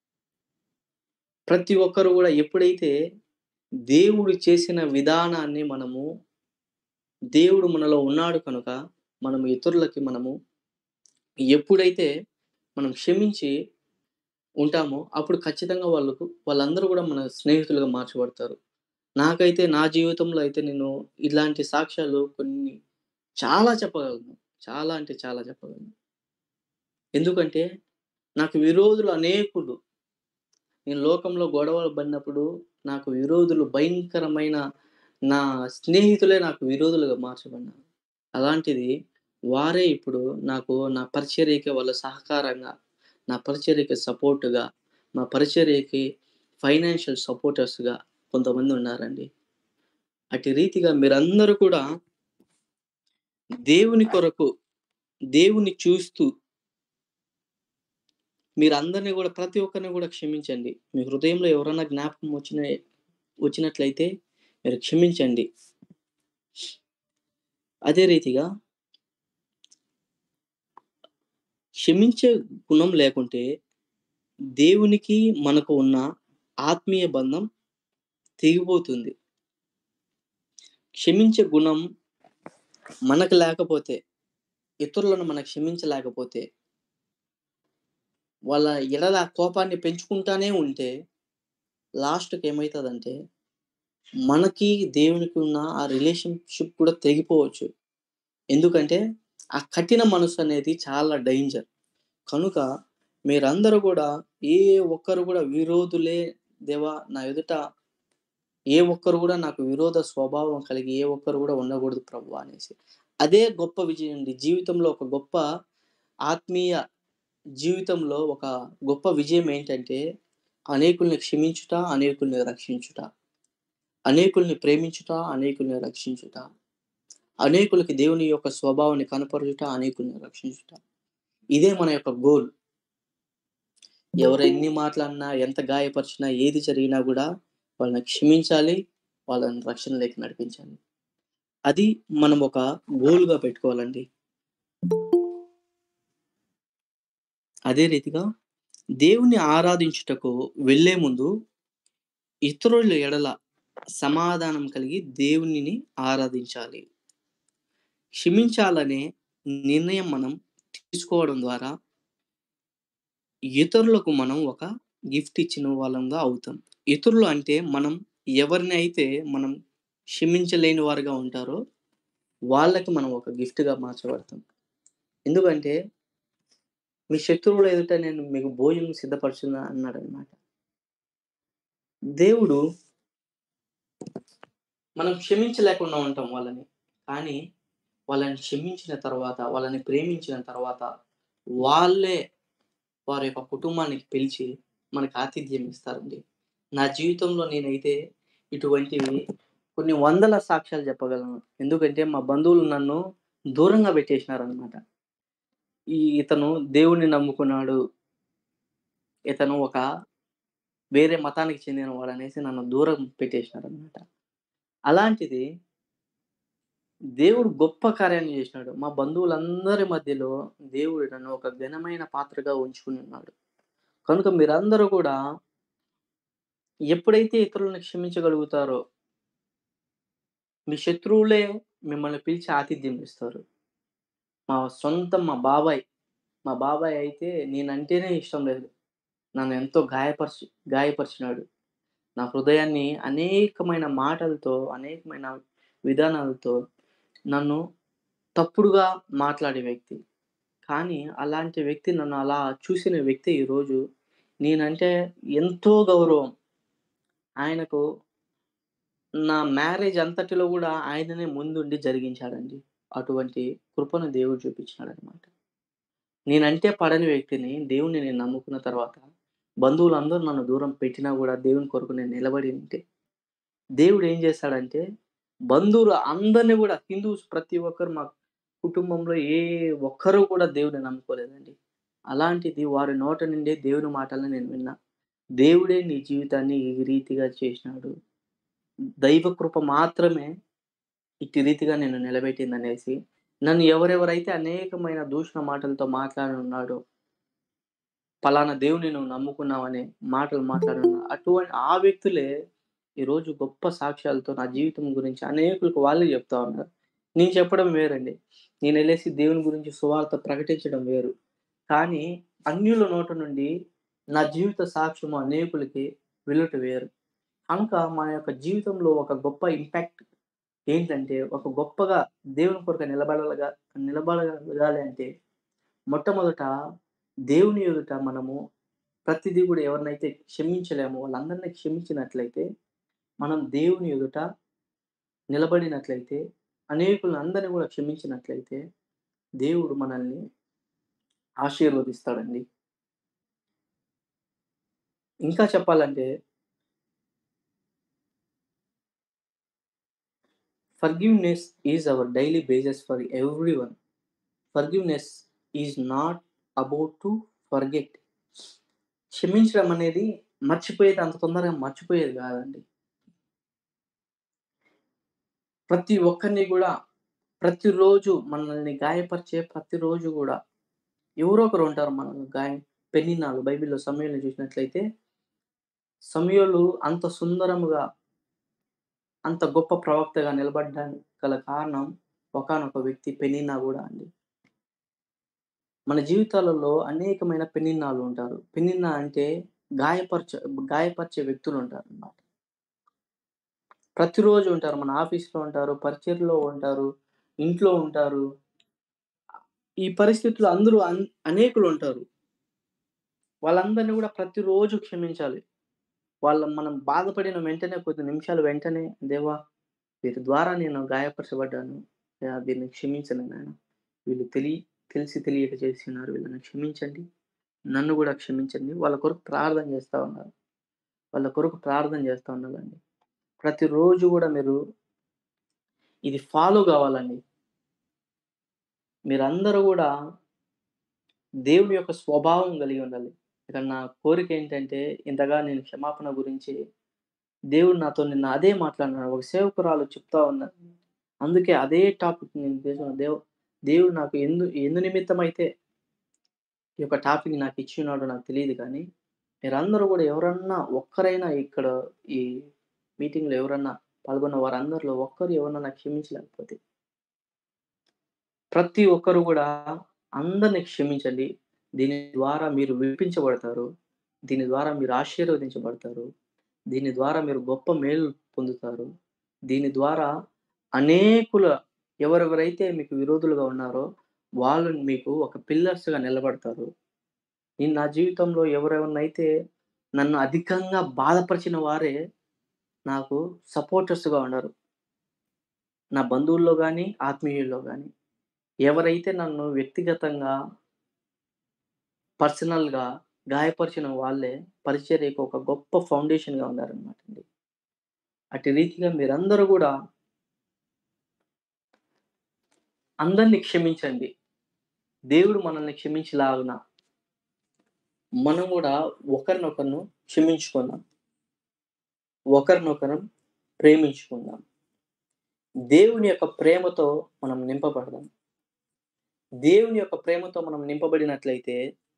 ప్రతి ఒక్కరు గూడా ఎప్పుడైతే దేవుడు చేసిన విధానాన్ని మనము దేవుడు మనలో ఉన్నాడు కనుక మనం ఇతరులకి మనము ఎప్పుడైతే మనం క్షమించి ఉంటామో అప్పుడు ఖచ్చితంగా వాళ్ళకు వాళ్ళందరూ గూడా మన స్నేహితులుగా మార్చబడతారు. నాకైతే నా జీవితంలో అయితే నేను ఇలాంటి సాక్ష్యాలు కొన్ని చాలా చెప్పగలను. చాలా అంటే చాలా చెప్పగలను. ఎందుకంటే నాకు విరోధులు అనేకులు. నేను లోకంలో గొడవలు పడినప్పుడు నాకు విరోధులు భయంకరమైన నా స్నేహితులే నాకు విరోధులుగా మార్చబడినారు. అలాంటిది వారే ఇప్పుడు నాకు నా పరిచర్యకి వాళ్ళు సహకారంగా, నా పరిచర్యకి సపోర్ట్‌గా, మా పరిచర్యకి ఫైనాన్షియల్ సపోర్టర్స్‌గా కొంతమంది ఉన్నారండి. అట్టి రీతిగా మీరందరూ కూడా దేవుని కొరకు, దేవుని చూస్తూ మీరందరిని గూడా ప్రతి ఒక్కరిని గూడా క్షమించండి. మీ హృదయంలో ఎవరైనా జ్ఞాపకం వచ్చిన వచ్చినట్లయితే మీరు క్షమించండి. అదే రీతిగా క్షమించే గుణం లేకుంటే దేవునికి మనకు ఉన్న ఆత్మీయ బంధం తెగిపోతుంది. క్షమించే గుణం మనకు లేకపోతే, ఇతరులను మనం క్షమించలేకపోతే వాళ్ళ ఎడల కోపాన్ని పెంచుకుంటానే ఉంటే లాస్ట్‌కి ఏమైతదంటే మనకి దేవునికి ఉన్న ఆ రిలేషన్‌షిప్ కూడా తెగిపోవచ్చు. ఎందుకంటే ఆ కఠిన మనసు అనేది చాలా డేంజర్. కనుక మీరందరూ గూడా ఏ ఒక్కరు గూడా విరోధులే దేవా నా ఎదుట ఏ ఒక్కరు గూడా నాకు విరోధ స్వభావం కలిగి ఏ ఒక్కరు గూడా ఉండకూడదు ప్రభువా అనేసి. అదే గొప్ప విజయం అండి. జీవితంలో ఒక గొప్ప ఆత్మీయ జీవితంలో ఒక గొప్ప విజయం ఏంటంటే అనేకుల్ని క్షమించుట, అనేకుల్ని రక్షించుట. అనేకుల్ని ప్రేమించుట, అనేకుల్ని రక్షించుట. అనేకులకి దేవుని యొక్క స్వభావాన్ని కనపరచుట, అనేకుల్ని రక్షించుట. ఇదే మన యొక్క గోల్. ఎవరు ఎన్ని మాటలన్నా, ఎంత గాయపరిచినా, ఏది జరిగినా గూడా వాళ్ళని క్షమించాలి. వాళ్ళని రక్షణలోకి నడిపించాలి. అది మనం ఒక గోల్‌గా పెట్టుకోవాలండి. అదే రీతిగా దేవుని ఆరాధించుటకు వెళ్ళే ముందు ఇతరుల ఎడల సమాధానం కలిగి దేవునిని ఆరాధించాలి. క్షమించాలనే నిర్ణయం మనం తీసుకోవడం ద్వారా ఇతరులకు మనం ఒక గిఫ్ట్ ఇచ్చిన వాళ్ళంగా అవుతాం. ఇతరులు అంటే మనం ఎవరినైతే మనం క్షమించలేని వారుగా ఉంటారో వాళ్ళకి మనం ఒక గిఫ్ట్‌గా మార్చబడతాం. ఎందుకంటే మీ శత్రువుల ఎదుట నేను మీకు భోజనం సిద్ధపరచునా అన్నాడన్నమాట. దేవుడు మనం క్షమించలేకుండా ఉంటాం వాళ్ళని. కానీ వాళ్ళని క్షమించిన తర్వాత, వాళ్ళని ప్రేమించిన తర్వాత వాళ్ళే వారి యొక్క కుటుంబానికి పిలిచి మనకు ఆతిథ్యం ఇస్తారండి. నా జీవితంలో నేనైతే ఇటువంటివి కొన్ని వందల సాక్ష్యాలు చెప్పగలను. ఎందుకంటే మా బంధువులు నన్ను దూరంగా పెట్టేసినారన్నమాట. ఈ ఇతను దేవుడిని నమ్ముకున్నాడు. ఇతను ఒక వేరే మతానికి చెందినవాడనేసి నన్ను దూరం పెట్టేసినారన్నమాట. అలాంటిది దేవుడు గొప్ప కార్యాన్ని చేసినాడు. మా బంధువులందరి మధ్యలో దేవుడు నన్ను ఒక ఘనమైన పాత్రగా ఉంచుకొని ఉన్నాడు. కనుక మీరందరూ కూడా ఎప్పుడైతే ఇతరులను క్షమించగలుగుతారో మీ శత్రువులే మిమ్మల్ని పిలిచి ఆతిథ్యం ఇస్తారు. మా సొంత మా బాబాయ్, మా బాబాయ్ అయితే నేనంటేనే ఇష్టం లేదు. నన్ను ఎంతో గాయపరిచి గాయపరిచినాడు. నా హృదయాన్ని అనేకమైన మాటలతో, అనేకమైన విధానాలతో నన్ను తప్పుడుగా మాట్లాడే వ్యక్తి. కానీ అలాంటి వ్యక్తి నన్ను అలా చూసిన వ్యక్తి ఈరోజు నేనంటే ఎంతో గౌరవం. ఆయనకు నా మ్యారేజ్ అంతటిలో గూడా ఆయననే ముందుండి జరిగించాడండి. అటువంటి కృపను దేవుడు చూపించినాడన్నమాట. నేనంటే పడని వ్యక్తిని దేవుడిని నేను నమ్ముకున్న తర్వాత బంధువులందరూ నన్ను దూరం పెట్టినా గూడా దేవుని కొరకు నేను నిలబడి ఉంటే దేవుడు ఏం చేశాడంటే బంధువులు అందరిని గూడా హిందూస్ ప్రతి ఒక్కరు మా కుటుంబంలో ఏ ఒక్కరు కూడా దేవుడిని నమ్ముకోలేదండి. అలాంటిది వారి నోట నుండే దేవుని మాటలను నేను విన్నా. దేవుడే నీ జీవితాన్ని ఈ రీతిగా చేసినాడు. దైవ కృప మాత్రమే ఇట్టి రీతిగా నిన్ను నిలబెట్టిందనేసి నన్ను ఎవరెవరైతే అనేకమైన దూషణ మాటలతో మాట్లాడినున్నాడో పలానా దేవుడిని నువ్వు నమ్ముకున్నావనే మాటలు మాట్లాడిన అటువంటి ఆ వ్యక్తులే ఈరోజు గొప్ప సాక్ష్యాలతో నా జీవితం గురించి అనేకులకు వాళ్ళే చెప్తా ఉన్నారు. నేను చెప్పడం వేరండి. నేనెళ్ళేసి దేవుని గురించి సువార్త ప్రకటించడం వేరు. కానీ అన్యుల నోట నుండి నా జీవిత సాక్ష్యము అనేకులకి వెళ్ళుట వేరు. కనుక మన యొక్క జీవితంలో ఒక గొప్ప ఇంపాక్ట్ ఏంటంటే ఒక గొప్పగా దేవుని కొరకు నిలబడలగా నిలబడగలగాలి అంటే మొట్టమొదట దేవుని ఎదుట మనము ప్రతిదీ కూడా ఎవరినైతే క్షమించలేమో వాళ్ళందరిని క్షమించినట్లయితే మనం దేవుని ఎదుట నిలబడినట్లయితే అనేకులను అందరిని కూడా క్షమించినట్లయితే దేవుడు మనల్ని ఆశీర్వదిస్తాడండి. ఇంకా చెప్పాలంటే forgiveness is our daily basis for everyone. Forgiveness is not about to forget. క్షమించడం అనేది మర్చిపోయేది అంత తొందరగా మర్చిపోయేది కాదండి. ప్రతి ఒక్కరిని గూడా ప్రతిరోజు మనల్ని గాయపరిచే ప్రతిరోజు గూడా ఎవరో ఒకరు ఉంటారు మనల్ని గాయం పెనిన్నాలు బైబిల్‌లో సమూయేలుని చూసినట్లయితే సమూయేలు అంత సుందరముగా అంత గొప్ప ప్రవక్తగా నిలబడ్డానికి గల కారణం ఒకానొక వ్యక్తి పెనిన్నా గూడా అండి. మన జీవితాలలో అనేకమైన పెనిన్నాలు ఉంటారు. పెనిన్నా అంటే గాయపరచ గాయపరిచే వ్యక్తులు ఉంటారన్నమాట. ప్రతిరోజు ఉంటారు. మన ఆఫీస్‌లో ఉంటారు, పరిచర్యలో ఉంటారు, ఇంట్లో ఉంటారు. ఈ పరిస్థితుల్లో అందరూ అన్ అనేకులు ఉంటారు. వాళ్ళందరిని గూడా ప్రతిరోజు క్షమించాలి. వాళ్ళ మనం బాధపడిన వెంటనే కొద్ది నిమిషాలు వెంటనే దేవా! వీరి ద్వారా నేను గాయపరచబడ్డాను. అయ్యా! వీరిని క్షమించండి నాయన. వీళ్ళు తెలి తెలిసి తెలియక చేస్తున్నారు. వీళ్ళని క్షమించండి. నన్ను గూడా క్షమించండి. వాళ్ళ కొరకు ప్రార్థన చేస్తా ఉన్నారు. వాళ్ళ కొరకు ప్రార్థన చేస్తా ఉండాలండి. ప్రతిరోజు గూడా మీరు ఇది ఫాలో కావాలండి. మీరందరూ గూడా దేవుని యొక్క స్వభావం కలిగి ఉండాలి. ఇక్కడ నా కోరిక ఏంటంటే ఇంతగా నేను క్షమాపణ గురించి దేవుడు నాతో నిన్న అదే మాట్లాడినాడు. ఒక సేవకురాలు చెప్తా ఉన్నది. అందుకే అదే టాపిక్ నేను తీసుకున్న దేవ్ దేవుడు నాకు ఎందు ఎందు నిమిత్తమైతే ఈ యొక్క టాపిక్ నాకు ఇచ్చిన్నాడో నాకు తెలీదు కానీ మీరందరూ గూడా ఎవరన్నా ఒక్కరైనా ఇక్కడ ఈ మీటింగ్‌లో ఎవరన్నా పాల్గొన్న వారందరిలో ఒక్కరు ఎవరినన్నా క్షమించలేకపోతే ప్రతి ఒక్కరు గూడా అందరిని క్షమించండి. దీని ద్వారా మీరు విడిపించబడతారు. దీని ద్వారా మీరు ఆశీర్వదించబడతారు. దీని ద్వారా మీరు గొప్ప మేలు పొందుతారు. దీని ద్వారా అనేకుల ఎవరెవరైతే మీకు విరోధులుగా ఉన్నారో వాళ్ళు మీకు ఒక పిల్లర్స్‌గా నిలబడతారు. నేను నా జీవితంలో ఎవరెవరినైతే నన్ను అధికంగా బాధపరిచిన వారే నాకు సపోర్టర్స్‌గా ఉన్నారు. నా బంధువుల్లో గాని, ఆత్మీయుల్లో గాని. ఎవరైతే నన్ను వ్యక్తిగతంగా పర్సనల్‌గా గాయపరిచిన వాళ్ళే పరిచర్యకు ఒక గొప్ప ఫౌండేషన్‌గా ఉన్నారనమాట అండి. అట్టి రీతిగా మీరందరూ గూడా అందరిని క్షమించండి. దేవుడు మనల్ని క్షమించేలాగున మనం గూడా ఒకరినొకరు క్షమించుకుందాం. ఒకరినొకరం ప్రేమించుకుందాం. దేవుని యొక్క ప్రేమతో మనం నింపబడదాం. దేవుని యొక్క ప్రేమతో మనం నింపబడినట్లయితే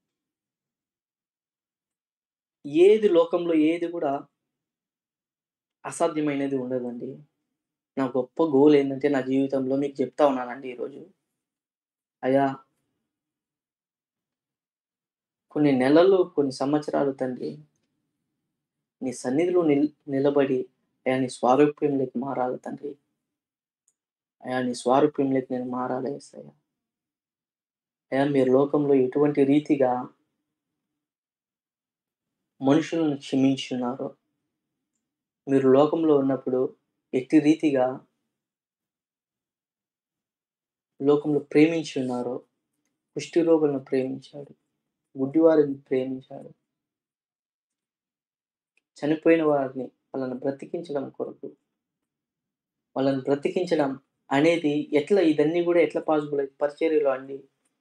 ఏది లోకంలో ఏది గూడా అసాధ్యమైనది ఉండదండి. నా గొప్ప గోల్ ఏందంటే నా జీవితంలో మీకు చెప్తా ఉన్నానండి ఈరోజు. అయ్యా కొన్ని నెలలు, కొన్ని సంవత్సరాలు తండ్రి నీ సన్నిధిలో నిల్ నిలబడి అయ్యా నీ స్వారూప్యంలోకి మారాలి తండ్రి. అయ్యా నీ స్వారూప్యంలోకి నేను మారాలి యేసయ్య. అయ్యా మీరు లోకంలో ఎటువంటి రీతిగా మనుషులను క్షమించున్నారో, మీరు లోకంలో ఉన్నప్పుడు ఎట్టి రీతిగా లోకంలో ప్రేమించి ఉన్నారో, కుష్టి రోగులను ప్రేమించాడు. గుడ్డివారిని ప్రేమించాడు. చనిపోయిన వారిని వాళ్ళని బ్రతికించడం కొరకు వాళ్ళని బ్రతికించడం అనేది ఎట్లా ఇదన్నీ గూడా ఎట్లా పాసిబుల్ అయ్యి పరిచర్యలో అండి.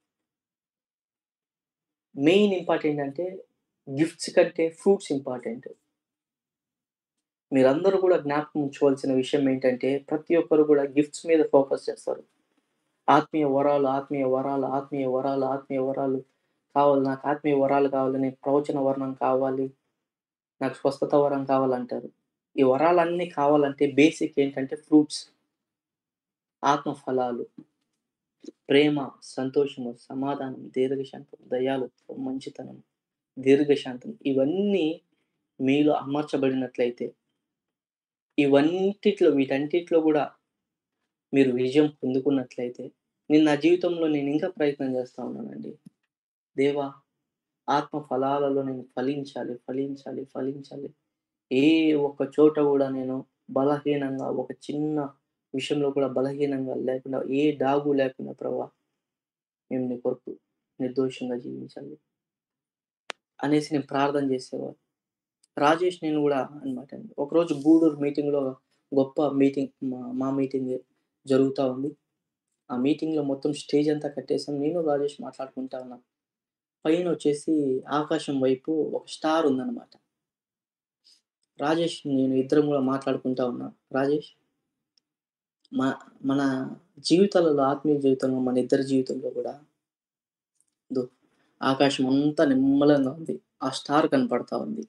మెయిన్ ఇంపార్టెంట్ అంటే గిఫ్ట్స్ కంటే ఫ్రూట్స్ ఇంపార్టెంట్. మీరందరూ కూడా జ్ఞాపకం ఉంచుకోవాల్సిన విషయం ఏంటంటే ప్రతి ఒక్కరు గూడా గిఫ్ట్స్ మీద ఫోకస్ చేస్తారు. ఆత్మీయ వరాలు, ఆత్మీయ వరాలు, ఆత్మీయ వరాలు, ఆత్మీయ వరాలు కావాలి. నాకు ఆత్మీయ వరాలు కావాలి. నాకు ప్రవచన వరం కావాలి. నాకు స్వస్థత వరం కావాలంటారు. ఈ వరాలన్నీ కావాలంటే బేసిక్ ఏంటంటే ఫ్రూట్స్. ఆత్మ ఫలాలు. ప్రేమ, సంతోషము, సమాధానం, దీర్ఘశాంతం, దయాళుత్వం, మంచితనం, దీర్ఘశాంతం ఇవన్నీ మీలో అమర్చబడినట్లయితే ఇవన్నిటిలో వీటన్నిటిలో గూడా మీరు విజయం పొందుకున్నట్లయితే నేను నా జీవితంలో నేను ఇంకా ప్రయత్నం చేస్తా ఉన్నానండి. దేవా! ఆత్మ ఫలాలలో నేను ఫలించాలి, ఫలించాలి, ఫలించాలి. ఏ ఒక్క చోట గూడా నేను బలహీనంగా ఒక చిన్న విషయంలో కూడా బలహీనంగా లేకుండా ఏ డాగు లేకుండా ప్రభా! మేము నీ కొరకు నిర్దోషంగా జీవించాలి. అనేసి నేను ప్రార్థన చేసేవాడిని. రాజేష్ నేను గూడా అనమాట అండి. ఒకరోజు గూడూరు మీటింగ్‌లో గొప్ప మీటింగ్ మా మా మీటింగే జరుగుతా ఉంది. ఆ మీటింగ్‌లో మొత్తం స్టేజ్ అంతా కట్టేసాం. నేను రాజేష్ మాట్లాడుకుంటా ఉన్నాం. పైనొచ్చేసి ఆకాశం వైపు ఒక స్టార్ ఉందనమాట. రాజేష్ నేను ఇద్దరం గూడా మాట్లాడుకుంటా ఉన్నాం. రాజేష్ మ మన జీవితాలలో ఆత్మీయ జీవితంలో మన ఇద్దరి జీవితంలో గూడా దో ఆకాశం అంతా నిమ్మలంగా ఉంది. ఆ స్టార్ కనపడతా ఉంది.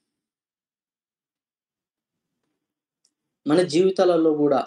మన జీవితాలలో గూడా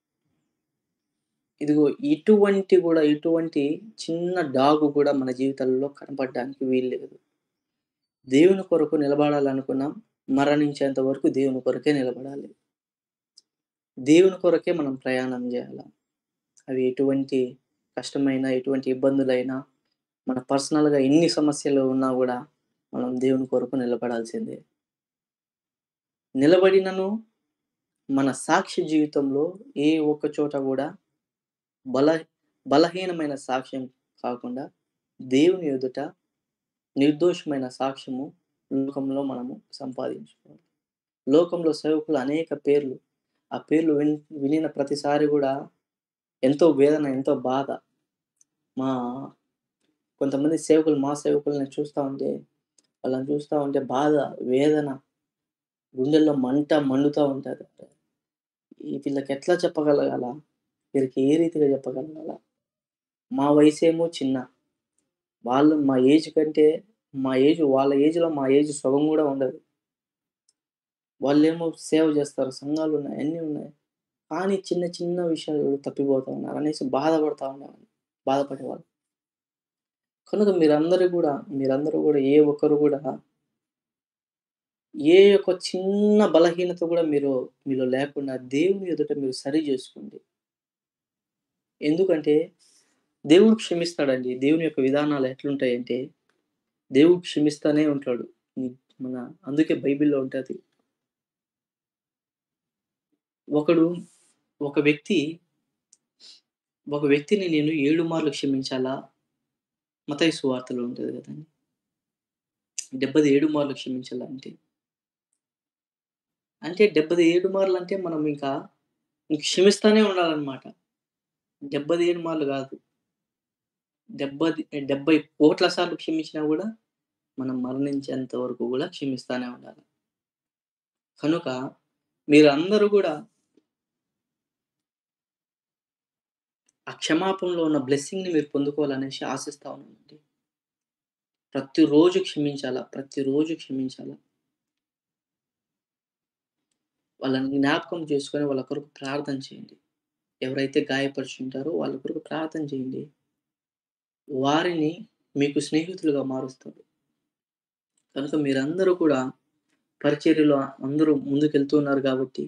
ఇదిగో ఇటువంటి గూడా ఇటువంటి చిన్న డాగు గూడా మన జీవితాలలో కనపడడానికి వీల్లేదు. దేవుని కొరకు నిలబడాలనుకున్నాం. మరణించేంత వరకు దేవుని కొరకే నిలబడాలి. దేవుని కొరకే మనం ప్రయాణం జేయాల. అవి ఎటువంటి కష్టమైన, ఎటువంటి ఇబ్బందులైనా, మన పర్సనల్‌గా ఎన్ని సమస్యలు ఉన్నా గూడా మనం దేవుని కొరకు నిలబడాల్సిందే. నిలబడినను మన సాక్ష్య జీవితంలో ఏ ఒక్క చోట గూడా బల బలహీనమైన సాక్ష్యం కాకుండా దేవుని ఎదుట నిర్దోషమైన సాక్ష్యము లోకంలో మనము సంపాదించుకోవాలి. లోకంలో సేవకులు అనేక పేర్లు. ఆ పేర్లు విన్ వినిన ప్రతిసారి గూడా ఎంతో వేదన, ఎంతో బాధ. మా కొంతమంది సేవకులు మా సేవకుల్ని చూస్తా ఉంటే వాళ్ళని చూస్తా ఉంటే బాధ, వేదన, గుండెల్లో మంట మండుతా ఉంటది. ఈ వీళ్ళకి ఎట్లా చెప్పగలగాల? వీళ్ళకి ఏ రీతిగా చెప్పగలగాల? మా వయసేమో చిన్న. వాళ్ళు మా ఏజ్ కంటే మా ఏజ్ వాళ్ళ ఏజ్‌లో మా ఏజ్ సగం గూడా ఉండదు. వాళ్ళేమో సేవ చేస్తారు. సంఘాలున్నాయి. అన్నీ ఉన్నాయి. కానీ చిన్న చిన్న విషయాలు తప్పిపోతా ఉన్నారు అనేసి బాధపడతా ఉండేవాడిని. బాధపడేవాళ్ళు. కనుక మీరందరూ గూడా మీరందరూ గూడా ఏ ఒక్కరు గూడా ఏ యొక్క చిన్న బలహీనత గూడా మీరు మీలో లేకుండా దేవుని ఎదుట మీరు సరి జేసుకోండి. ఎందుకంటే దేవుడు క్షమిస్తాడండి. దేవుని యొక్క విధానాలు ఎట్లుంటాయంటే దేవుడు క్షమిస్తానే ఉంటాడు. హ్మ్. మన అందుకే బైబిల్‌లో ఉంటది. ఒకడు ఒక వ్యక్తి ఒక వ్యక్తిని నేను 7 మార్లు క్షమించాలా? మత్తయి సువార్తలో ఉంటది గదండీ. 77 మార్లు క్షమించాలా అంటే? అంటే 77 మార్లంటే మనం ఇంకా ఇంక క్షమిస్తానే ఉండాలన్నమాట. 77 మార్లు గాదు. డెబ్బది 70 కోట్ల సార్లు క్షమించినా గూడా మనం మరణించేంత వరకు గూడా క్షమిస్తానే ఉండాలి. కనుక మీరందరూ గూడా ఆ క్షమాపణలో ఉన్న బ్లెస్సింగ్‌ని మీరు పొందుకోవాలనేసి ఆశిస్తా ఉన్నానండి. ప్రతిరోజు క్షమించాలా. ప్రతిరోజు క్షమించాలా. వాళ్ళని జ్ఞాపకం చేసుకొని వాళ్ళ కొరకు ప్రార్థన చేయండి. ఎవరైతే గాయపరిచుంటారో వాళ్ళ కొరకు ప్రార్థన చేయండి. వారిని మీకు స్నేహితులుగా మారుస్తాడు. కనుక మీరందరూ కూడా పరిచర్యలో అందరూ ముందుకెళ్తూ ఉన్నారు గాబట్టి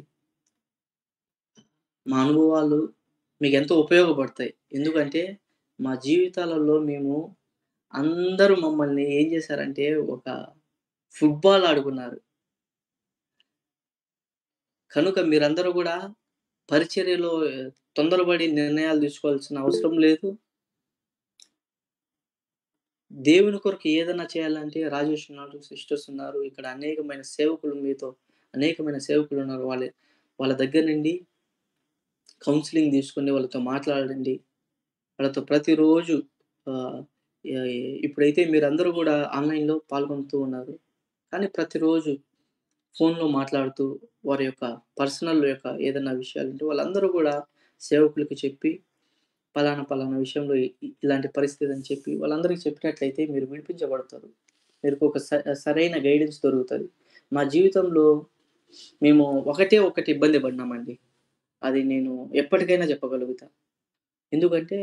మా అనుభవాలు మీకెంతో ఉపయోగపడతాయి. ఎందుకంటే మా జీవితాలలో మేము అందరూ మమ్మల్ని ఏం జేశారంటే ఒక ఫుట్‌బాల్ ఆడుకున్నారు. కనుక మీరందరూ గూడా పరిచర్యలో తొందరపడి నిర్ణయాలు తీసుకోవాల్సిన అవసరం లేదు. దేవుని కొరకు ఏదన్నా చేయాలంటే రాజేష్ ఉన్నారు, సిస్టర్స్ ఉన్నారు. ఇక్కడ అనేకమైన సేవకులు మీతో అనేకమైన సేవకులున్నారు. వాళ్ళ వాళ్ళ దగ్గర నుండి కౌన్సెలింగ్ తీసుకోండి. వాళ్ళతో మాట్లాడండి. వాళ్ళతో ప్రతిరోజు ఆహ్, ఎ ఇప్పుడైతే మీరందరూ గూడా ఆన్‌లైన్‌లో పాల్గొంటూ ఉన్నారు. కానీ ప్రతిరోజు ఫోన్‌లో మాట్లాడుతూ వారి యొక్క పర్సనల్ యొక్క ఏదన్నా విషయాలుంటే వాళ్ళందరూ గూడా సేవకులకి చెప్పి పలానా, పలానా విషయంలో ఇ ఇలాంటి పరిస్థితి అని చెప్పి వాళ్ళందరికి చెప్పినట్లయితే మీరు విడిపించబడతారు. మీకొక స సరైన గైడెన్స్ దొరుకుతది. మా జీవితంలో మేము ఒకటే ఒకటి ఇబ్బంది పడినామండి. అది నేను ఎప్పటికైనా చెప్పగలుగుతా. ఎందుకంటే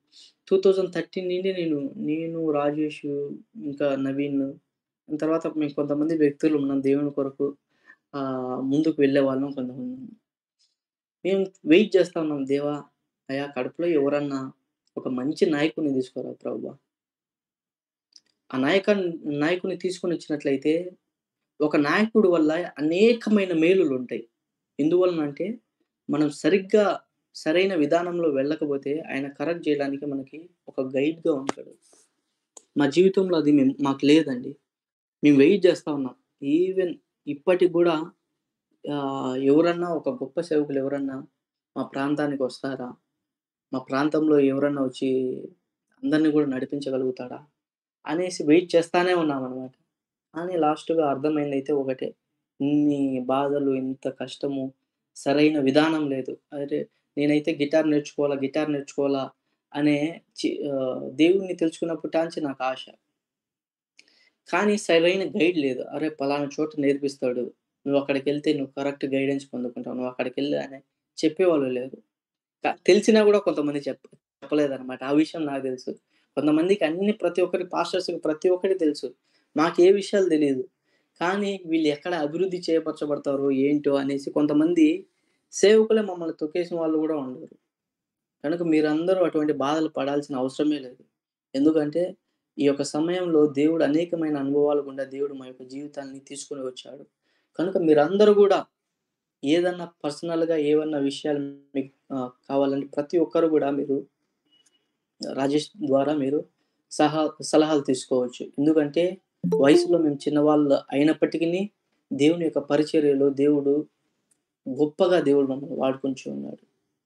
2013 నుండి నేను, నేను రాజేష్ ఇంకా నవీన్ తర్వాత మేము కొంతమంది వ్యక్తులు ఉన్నాం దేవుని కొరకు ఆహ్, ముందుకు వెళ్ళేవాళ్ళం కొంతమంది. మేము వెయిట్ చేస్తా ఉన్నాం. దేవా! అయ్యా! కడుపులో ఎవరన్నా ఒక మంచి నాయకుడిని తీసుకురా ప్రభువా! ఆ నాయకన్ నాయకుడిని తీసుకొనొచ్చినట్లయితే ఒక నాయకుడి వల్ల అనేకమైన మేలులుంటాయి. ఎందువలనంటే మనం సరిగ్గా సరైన విధానంలో వెళ్ళకపోతే ఆయన కరెక్ట్ జేయడానికి మనకి ఒక గైడ్‌గా ఉంటాడు. మా జీవితంలో అది మేము మాకు లేదండి. మేము వెయిట్ జేస్తా ఉన్నాం. ఈవెన్ ఇప్పటికి గూడా ఆహ్, ఎవరన్నా ఒక గొప్ప సేవకులు ఎవరన్నా మా ప్రాంతానికొస్తారా? మా ప్రాంతంలో ఎవరన్నా వచ్చి అందరిని గూడా నడిపించగలుగుతాడా? అనేసి వెయిట్ చేస్తానే ఉన్నామనమాట. కానీ లాస్ట్‌గా అర్థమైందైతే ఒకటే. ఇన్ని బాధలు, ఇంత కష్టము, సరైన విధానం లేదు. అరే! నేనైతే గిటార్ నేర్చుకోవాలా, గిటార్ నేర్చుకోవాలా అనే చి ఆహ్, దేవుడిని తెలుసుకున్నప్పటాంచి నాకు ఆశ. కానీ సరైన గైడ్ లేదు. అరే! పలానా చోట నేర్పిస్తాడు. నువ్వక్కడికెళ్తే నువ్వు కరెక్ట్ గైడెన్స్ పొందుకుంటావు. నువ్వక్కడికెళ్ళు అని చెప్పేవాళ్ళు లేరు. క తెలిసినా గూడా కొంతమంది చెప్ చెప్పలేదనమాట. ఆ విషయం నాకు తెలుసు. కొంతమందికి అన్ని ప్రతి ఒక్కరి పాస్టర్స్‌కి ప్రతి ఒక్కటి తెలుసు. మాకే విషయాలు తెలీదు. కానీ వీళ్ళు ఎక్కడ అభివృద్ధి చేయపరచబడతారో ఏంటో అనేసి కొంతమంది సేవకులే మమ్మల్ని తొక్కేసిన వాళ్ళు గూడా ఉన్నారు. కనుక మీరందరూ అటువంటి బాధలు పడాల్సిన అవసరమే లేదు. ఎందుకంటే ఈ యొక్క సమయంలో దేవుడు అనేకమైన అనుభవాల గుండా దేవుడు మా యొక్క జీవితాన్ని తీసుకొని వచ్చాడు. కనుక మీరందరూ గూడా ఏదన్నా పర్సనల్‌గా ఏవన్నా విషయాలు మీకు ఆహ్, కావాలంటే ప్రతి ఒక్కరు గూడా మీరు రాజేష్ ద్వారా మీరు సహా సలహాలు తీసుకోవచ్చు. ఎందుకంటే వయసులో మేము చిన్నవాళ్ళు అయినప్పటికిని దేవుని యొక్క పరిచర్యలో దేవుడు గొప్పగా దేవుడు మమ్మల్ని వాడుకొంచు ఉన్నాడు.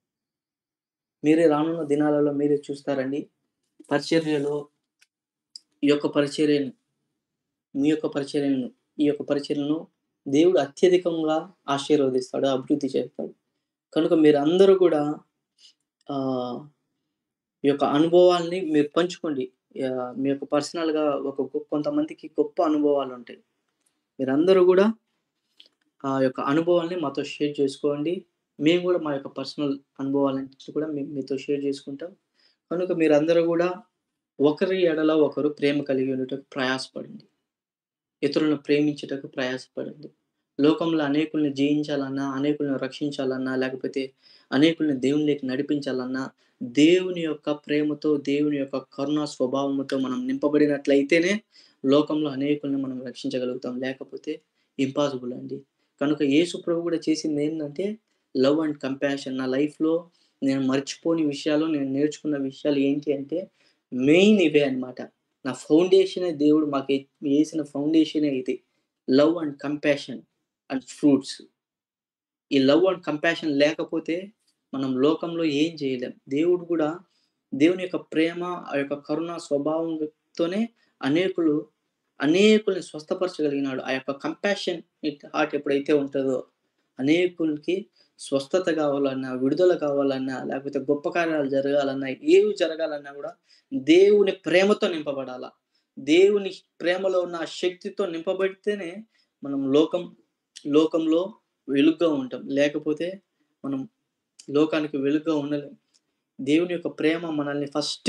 మీరే రానున్న దినాలలో మీరే చూస్తారండి. పరిచర్యలో ఈ యొక్క పరిచర్యను మీ యొక్క పరిచర్యను ఈ యొక్క పరిచర్యను దేవుడు అత్యధికంగా ఆశీర్వదిస్తాడు. అభివృద్ధి చేస్తాడు. కనుక మీరందరూ గూడా ఆహ్, ఈ యొక్క అనుభవాల్ని మీరు పంచుకోండి. యాహ్! మీ యొక్క పర్సనల్‌గా ఒక గొ కొంతమందికి గొప్ప అనుభవాలుంటాయి. మీరందరూ గూడా ఆ యొక్క అనుభవాల్ని మాతో షేర్ చేసుకోండి. మేము గూడా మా యొక్క పర్సనల్ అనుభవాలను కూడా మేము మీతో షేర్ చేసుకుంటాం. కనుక మీరందరూ గూడా ఒకరి ఎడల ఒకరు ప్రేమ కలిగి ఉండుటకు ప్రయాసపడండి. ఇతరులను ప్రేమించుటకు ప్రయాసపడండి. లోకంలో అనేకుల్ని జయించాలన్నా, అనేకుల్ని రక్షించాలన్నా, లేకపోతే అనేకుల్ని దేవునిలోకి నడిపించాలన్నా, దేవుని యొక్క ప్రేమతో, దేవుని యొక్క కరుణా స్వభావముతో మనం నింపబడినట్లయితేనే లోకంలో అనేకుల్ని మనం రక్షించగలుగుతాం. లేకపోతే ఇంపాసిబుల్ అండి. కనుక యేసు ప్రభు గూడా చేసిందేంటంటే లవ్ అండ్ కంపాషన్. నా లైఫ్‌లో నేను మర్చిపోని విషయాలు, నేను నేర్చుకున్న విషయాలు ఏంటి అంటే మెయిన్ ఇవే అన్నమాట. నా ఫౌండేషనే దేవుడు మాకు ఎ ఏసిన ఫౌండేషనే ఇది. Love and compassion and fruits. ఈ లవ్ అండ్ కంపాషన్ లేకపోతే మనం లోకంలో ఏం చేయలేం. దేవుడు గూడా దేవుని యొక్క ప్రేమ, ఆ యొక్క కరుణా స్వభావంతోనే అనేకులు అనేకుల్ని స్వస్థపరచగలిగినాడు. ఆ యొక్క కంపాషన్ హార్ట్ ఎప్పుడైతే ఉంటదో అనేకులకి స్వస్థత కావాలన్నా, విడుదల కావాలన్నా, లేకపోతే గొప్ప కార్యాలు జరగాలన్నా, ఏవి జరగాలన్నా గూడా దేవుని ప్రేమతో నింపబడాల. దేవుని ప్రేమలో ఉన్న ఆ శక్తితో నింపబడితేనే మనం లోకం లోకంలో వెలుగుగా ఉంటాం. లేకపోతే మనం లోకానికి వెలుగుగా ఉండలేం. దేవుని యొక్క ప్రేమ మనల్ని ఫస్ట్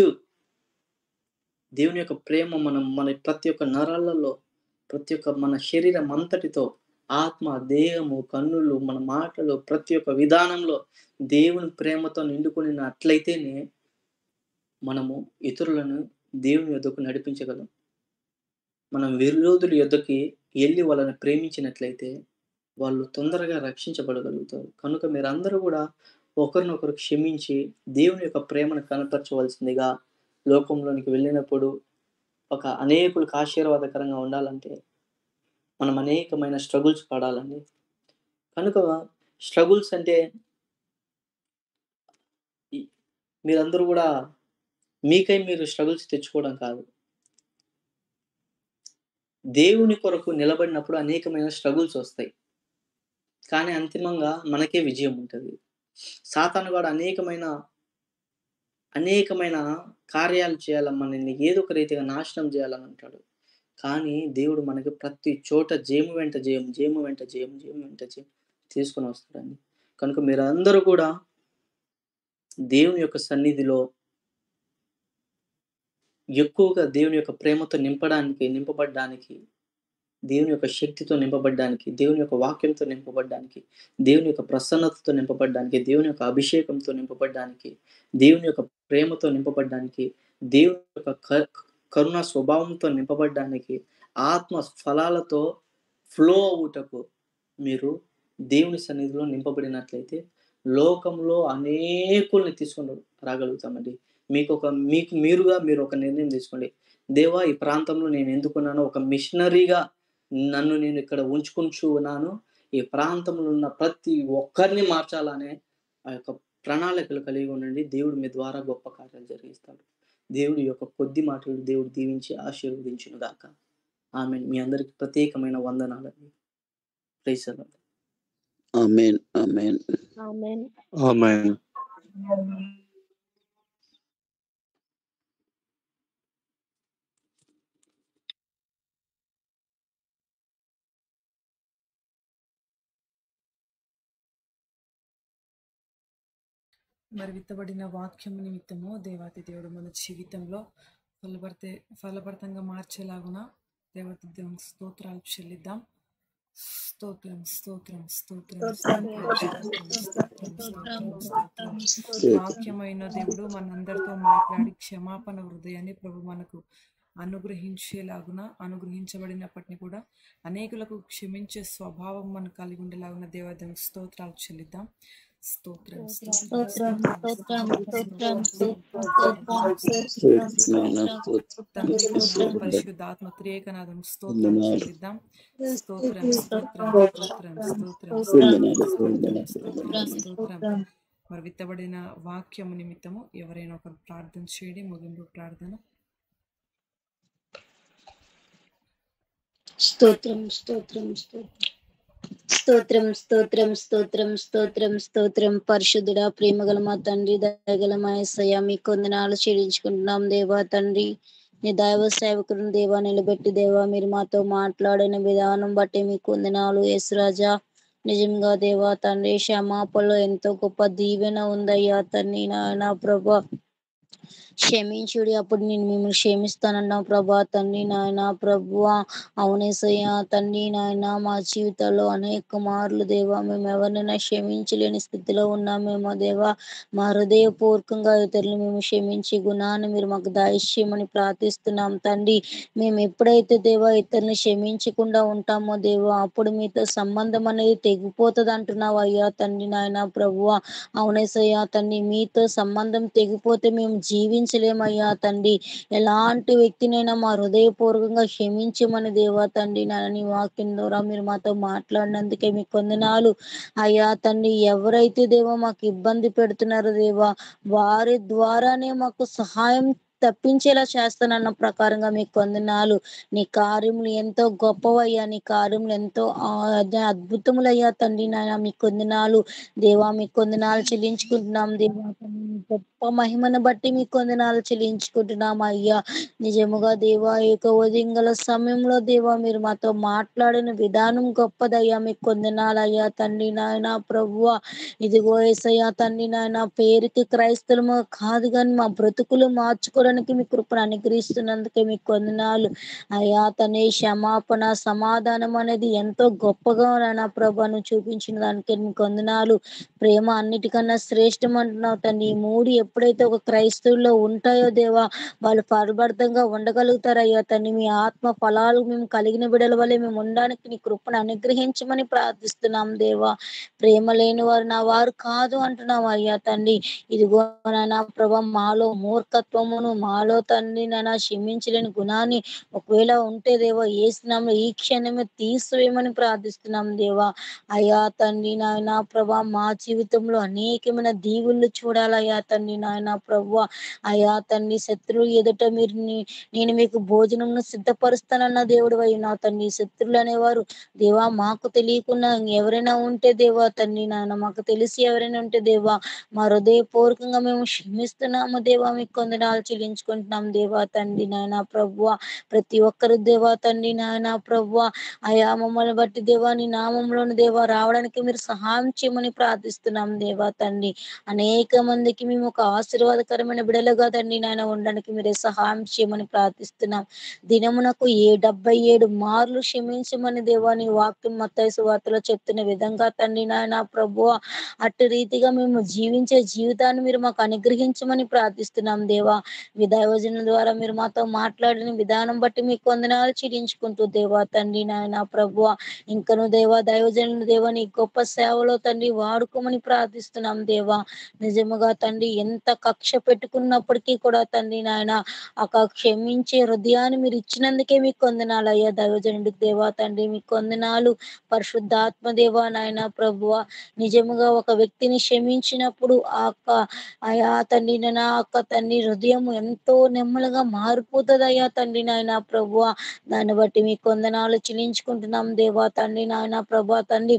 దేవుని యొక్క ప్రేమ మనం మన ప్రతి ఒక్క నరాలలో, ప్రతి ఒక్క మన శరీరం అంతటితో ఆత్మ, దేహము, కన్నులు, మన మాటలు ప్రతి ఒక్క విధానంలో దేవుని ప్రేమతో నిండుకొనినట్లయితేనే మనము ఇతరులను దేవుని యొద్దకు నడిపించగలం. మనం విరోధుల యొద్దకి ఎళ్లి వాళ్ళని ప్రేమించినట్లయితే వాళ్ళు తొందరగా రక్షించబడగలుగుతారు. కనుక మీరందరూ గూడా ఒకరినొకరు క్షమించి దేవుని యొక్క ప్రేమను కనపరచవలసిందిగా లోకంలోనికి వెళ్ళినప్పుడు ఒక అనేకులకు ఆశీర్వాదకరంగా ఉండాలంటే మనం అనేకమైన స్ట్రగుల్స్ పడాలండి. కనుక స్ట్రగుల్స్ అంటే ఈ మీరందరూ గూడా మీకై మీరు స్ట్రగుల్స్ తెచ్చుకోవడం కాదు. దేవుని కొరకు నిలబడినప్పుడు అనేకమైన స్ట్రగుల్స్ ఒస్తాయి. కానీ అంతిమంగా మనకే విజయం ఉంటది. సాతాను గాడు అనేకమైన అనేకమైన కార్యాలు చేయాల మనల్ని ఏదో ఒక రీతిగా నాశనం చేయాలని అంటాడు. కానీ దేవుడు మనకి ప్రతి చోట జయము వెంట జయం, జయము వెంట జయం, జయము వెంట జయం తీసుకొని వస్తాడండి. కనుక మీరందరూ కూడా దేవుని యొక్క సన్నిధిలో ఎక్కువగా దేవుని యొక్క ప్రేమతో నింపడానికి నింపబడ్డానికి, దేవుని యొక్క శక్తితో నింపబడ్డానికి, దేవుని యొక్క వాక్యంతో నింపబడ్డానికి, దేవుని యొక్క ప్రసన్నతతో నింపబడ్డానికి, దేవుని యొక్క అభిషేకంతో నింపబడ్డానికి, దేవుని యొక్క ప్రేమతో నింపబడ్డానికి, దేవుని యొక్క క కరుణా స్వభావంతో నింపబడ్డానికి, ఆత్మ ఫలాలతో ఫ్లో అవ్వుటకు మీరు దేవుని సన్నిధిలో నింపబడినట్లయితే లోకంలో అనేకుల్ని తీసుకొని రాగలుగుతామండి. మీకొక మీకు మీరుగా మీరు ఒక నిర్ణయం తీసుకోండి. దేవా! ఈ ప్రాంతంలో నేను ఎందుకున్నానో ఒక మిషనరీగా నన్ను నేను ఇక్కడ ఉంచుకొనుచు ఉన్నాను. ఈ ప్రాంతంలో ఉన్న ప్రతి ఒక్కరిని మార్చాలనే ఆ యొక్క ప్రణాళికలు కలిగి ఉండండి. దేవుడు మీ ద్వారా గొప్ప కార్యాలు జరిగిస్తాడు. దేవుడి యొక్క కొద్ది మాటలు దేవుడు దీవించి ఆశీర్వదించును గాక. ఆమేన్. మీ అందరికి ప్రత్యేకమైన వందనాలండి. Praise the lord. Amen. Amen. Amen. Amen. మరి విత్తబడిన వాక్యము నిమిత్తము దేవాతి దేవుడు మన జీవితంలో ఫలభర్తే ఫలభరితంగా మార్చేలాగున దేవత దేవునికి స్తోత్రాలు చెల్లిద్దాం స్తోత్రం స్తోత్రం స్తోత్రం స్తోత్రం స్తోత్రం స్తోత్రం స్తోత్రం వాక్యమైన దేవుడు మనందరితో మాట్లాడి క్షమాపణ హృదయాన్ని ప్రభు మనకు అనుగ్రహించేలాగున అనుగ్రహించబడినప్పటిని కూడా అనేకులకు క్షమించే స్వభావం మనకు కలిగి ఉండేలాగున దేవాదేవునికి స్తోత్రాలు చెల్లిద్దాం స్తోత్రం స్తోత్రం స్తోత్రం స్తోత్రం స్తోత్రం స్తోత్రం తండ్రి కుమారుడు పరిశుద్ధాత్మ త్రియేకనాథం స్తోత్రం చెల్లిద్దాం స్తోత్రం స్తోత్రం స్తోత్రం స్తోత్రం స్తోత్రం స్తోత్రం స్తోత్రం మరి విత్తబడిన వాక్యము నిమిత్తము ఎవరైనా ఒకరు ప్రార్థన చేయండి ముగింపు ప్రార్థన స్తోత్రం స్తోత్రం స్తోత్రం స్తోత్రం స్తోత్రం స్తోత్రం స్తోత్రం పరిశుద్ధుడా ప్రేమగల మా తండ్రి దయగల మా యేసయ్య మీ కొందనాలు చెల్లించుకుంటున్నాం దేవా తండ్రి నీ దైవ సేవకులను దేవా నిలబెట్టి దేవా మీరు మాతో మాట్లాడిన విధానం బట్టి మీ కొందనాలు యేసురాజా నిజంగా దేవా తండ్రి క్షమాపణలో ఎంతో గొప్ప దీవెన ఉందయ్యా తండ్రి నాయన ప్రభా క్షమించుడి అప్పుడు నేను మిమ్మల్ని క్షమిస్తానన్నా ప్రభా తండ్రి నాయన ప్రభువా అవునేసయ్యా తండ్రి నాయన మా జీవితాల్లో అనేక మార్లు దేవా మేము ఎవరినైనా క్షమించలేని స్థితిలో ఉన్నామేమో దేవా మా హృదయపూర్వకంగా ఇతరులు మేము క్షమించి గుణాన్ని మీరు మాకు దాయిష్యమని ప్రార్థిస్తున్నాం తండ్రి మేము ఎప్పుడైతే దేవా ఇతరుని క్షమించకుండా ఉంటామో దేవా అప్పుడు మీతో సంబంధం అనేది తెగిపోతుంది అంటున్నావు అయ్యా తండ్రి నాయన ప్రభువా అవునేసయ్యా తండ్రి మీతో సంబంధం తెగిపోతే మేము జీవించలేమయ్యా తండ్రి ఎలాంటి వ్యక్తినైనా మా హృదయపూర్వకంగా క్షమించమని దేవా తండ్రి నాయన నీ వాక్యం ద్వారా మీరు మాతో మాట్లాడినందుకే మీకు కొందనాలు అయ్యా తండ్రి ఎవరైతే దేవా మాకు ఇబ్బంది పెడుతున్నారో దేవా వారి ద్వారానే మాకు సహాయం తప్పించేలా చేస్తానన్న ప్రకారంగా మీకు కొందనాలు నీ కార్యములు ఎంతో గొప్పవయ్యా నీ కార్యములు ఎంతో ఆ- అద్భుతములయ్యా తండ్రి నాయన మీ కొందనాలు దేవా మీ కొందనాలు చెల్లించుకుంటున్నాం దేవా తండ్రి, మీ గొప్ప మహిమను బట్టి మీ కొందనాలు చెల్లించుకుంటున్నాం అయ్యా నిజముగా దేవా ఏక ఉదయంగల సమయంలో దేవా మీరు మాతో మాట్లాడిన విధానం గొప్పదయ్యా మీ కొందనాలు అయ్యా తండ్రి నాయన ప్రభువ ఇదిగో ఏసయ్యా తండ్రి నాయన పేరుకి క్రైస్తవము కాదు కానీ మా బ్రతుకులు మార్చుకోవడానికి మీ కృపను అనుగ్రహిస్తున్నందుకే మీకు కొందనాలు అయ్యా తనే క్షమాపణ సమాధానం అనేది ఎంతో గొప్పగా నాయన ప్రభాను చూపించిన దానికి మీకు వందనాలు ప్రేమ అన్నిటికన్నా శ్రేష్టం అంటున్నావు తండ్రి ఈ మూడు ఎప్పుడైతే ఒక క్రైస్తవుల్లో ఉంటాయో దేవా వాళ్ళు పరిబద్ధంగా ఉండగలుగుతారయ్యా తండ్రి మీ ఆత్మ ఫలాలు మేము కలిగిన బిడల వల్లే మేము ఉండడానికి నీ కృపను అనుగ్రహించమని ప్రార్థిస్తున్నాం దేవా ప్రేమ లేని వారు నా వారు కాదు అంటున్నావు అయ్యా తండ్రి ఇదిగో నాయన ప్రభా మాలో మూర్ఖత్వమును మాలో తండ్రి నాయన క్షమించలేని గుణాన్ని ఒకవేళ ఉంటే దేవా ఏ స్నామంలో ఈ క్షణమే తీసివేయమని ప్రార్థిస్తున్నాం దేవా అయ్యా తండ్రి నాయన ప్రభా మా జీవితంలో అనేకమైన దీవుళ్ళు చూడాలయ్యా తండ్రి నాయన ప్రభా అయ్యా తండ్రి శత్రువు ఎదుట మీరు నీ- నేను మీకు భోజనంను సిద్ధపరుస్తానన్న దేవుడు అయి నా తండ్రి శత్రువులు అనేవారు దేవా మాకు తెలియకుండా ఎవరైనా ఉంటే దేవా తండ్రి నాయన మాకు తెలిసి ఎవరైనా ఉంటే దేవా మా హృదయపూర్వకంగా మేము క్షమిస్తున్నాము దేవా మీకు కొందనాలు చెల్లించుకుంటున్నాం దేవా తండ్రి నాయన ప్రభువ ప్రతి ఒక్కరు దేవా తండ్రి నాయన ప్రభువ అయా మమ్మల్ని బట్టి దేవా నీ నామంలోని దేవా రావడానికి మీరు సహాయం చేయమని ప్రార్థిస్తున్నాం దేవా తండ్రి అనేక మందికి మేము ఒక ఆశీర్వాదకరమైన బిడలుగా తండ్రి నాయన ఉండడానికి మీరే సహాయం చేయమని ప్రార్థిస్తున్నాం దినమునకు ఏ డెబ్బై ఏడు మార్లు క్షమించమని దేవా నీ వాక్యం మత్తైసు వార్తలో చెప్తున్న విధంగా తండ్రి నాయన ప్రభువ అటు రీతిగా మేము జీవించే జీవితాన్ని మీరు మాకు అనుగ్రహించమని ప్రార్థిస్తున్నాం దేవా మీ దైవజనుల ద్వారా మీరు మాతో మాట్లాడిన విధానం బట్టి మీకు వందనాలు చెల్లించుకుంటూ దేవా తండ్రి నాయన ప్రభువ ఇంకను దేవా దైవజనులు దేవా నీ గొప్ప సేవలో తండ్రి వాడుకోమని ప్రార్థిస్తున్నాం దేవా నిజముగా తండ్రి ఎంత కక్ష పెట్టుకున్నప్పటికీ కూడా తండ్రి నాయన ఆ క్షమించే హృదయాన్ని మీరు ఇచ్చినందుకే మీకు వందనాలు అయ్యా దైవజనుడికి దేవా తండ్రి మీకు వందనాలు పరిశుద్ధాత్మ దేవా నాయన ప్రభువ నిజముగా ఒక వ్యక్తిని క్షమించినప్పుడు ఆ యొక్క అయా తండ్రి నాయన ఆ యొక్క తండ్రి హృదయం ఎంతో నెమ్మలుగా మారిపోతుంది అయ్యా తండ్రి నాయన ప్రభువ దాన్ని బట్టి మీ కొందనాలు చెల్లించుకుంటున్నాం దేవా తండ్రి నాయన ప్రభా తండ్రి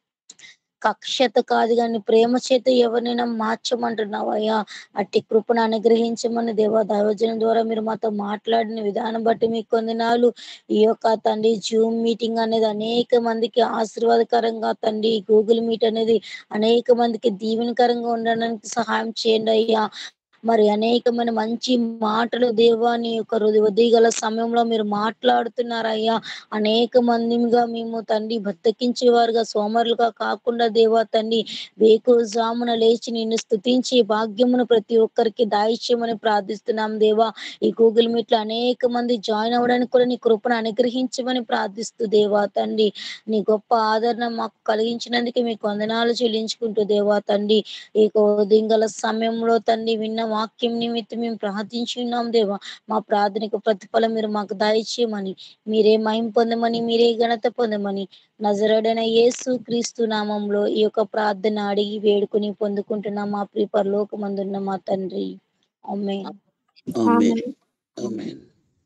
కక్షత కాదు కానీ ప్రేమ చేత ఎవరినైనా మార్చమంటున్నావు అయ్యా అట్టి కృపను అనుగ్రహించమని దేవా దైవజనం ద్వారా మీరు మాతో మాట్లాడిన విధానం బట్టి మీకు కొందనాలు ఈ యొక్క తండ్రి జూమ్ మీటింగ్ అనేది అనేక మందికి ఆశీర్వాదకరంగా తండ్రి గూగుల్ మీట్ అనేది అనేక మందికి దీవెనకరంగా ఉండడానికి సహాయం చేయండి అయ్యా మరి అనేకమైన మంచి మాటలు దేవాని యొక్క ఉదయగల సమయంలో మీరు మాట్లాడుతున్నారయ్యా అనేక మందిగా మేము తండ్రి బద్దకించేవారుగా సోమరులుగా కాకుండా దేవా తండ్రి వేకు జామున లేచి నిన్ను స్తుతించి భాగ్యమును ప్రతి ఒక్కరికి దాయిత్యమని ప్రార్థిస్తున్నాం దేవా ఈ గూగుల్ మీట్ లో అనేక మంది జాయిన్ అవ్వడానికి కూడా నీ కృపను అనుగ్రహించమని ప్రార్థిస్తూ దేవా తండ్రి నీ గొప్ప ఆదరణ మాకు కలిగించినందుకు మీకు వందనాలు చెల్లించుకుంటూ దేవా తండ్రి ఈ ఉదయంగల సమయంలో తండ్రి విన్న వాక్యం నిమిత్తం మేము ప్రార్థించున్నాం దేవా మా ప్రార్థనకు ప్రతిఫలం మీరు మాకు దయచేయమని మీరే మహిం పొందమని మీరే ఘనత పొందమని నజరడైన యేసు క్రీస్తు నామంలో ఈ యొక్క ప్రార్థన అడిగి వేడుకుని పొందుకుంటున్నాం మా ప్రియ పరలోకమందున్న మా తండ్రి ఆమె ఆమేన్ ఆమేన్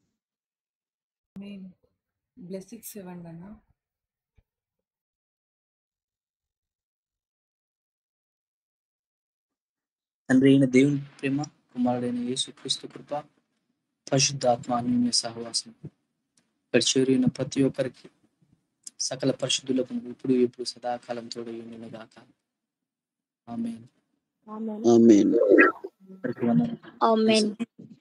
మెయిన్ బ్లెస్సింగ్స్ ఇవ్వండి అన్న తండ్రి అయిన దేవుని ప్రేమ కుమారుడైన యేసుక్రీస్తు కృప పరిశుద్ధాత్మ అన్యోన్య సహవాసం ఇక్కడ చేరిన ప్రతి ఒక్కరికి సకల పరిశుద్ధులకు ఇప్పుడు ఇప్పుడు సదాకాలం తోడు గాక ఆమె ఆమెన్ ఆమెన్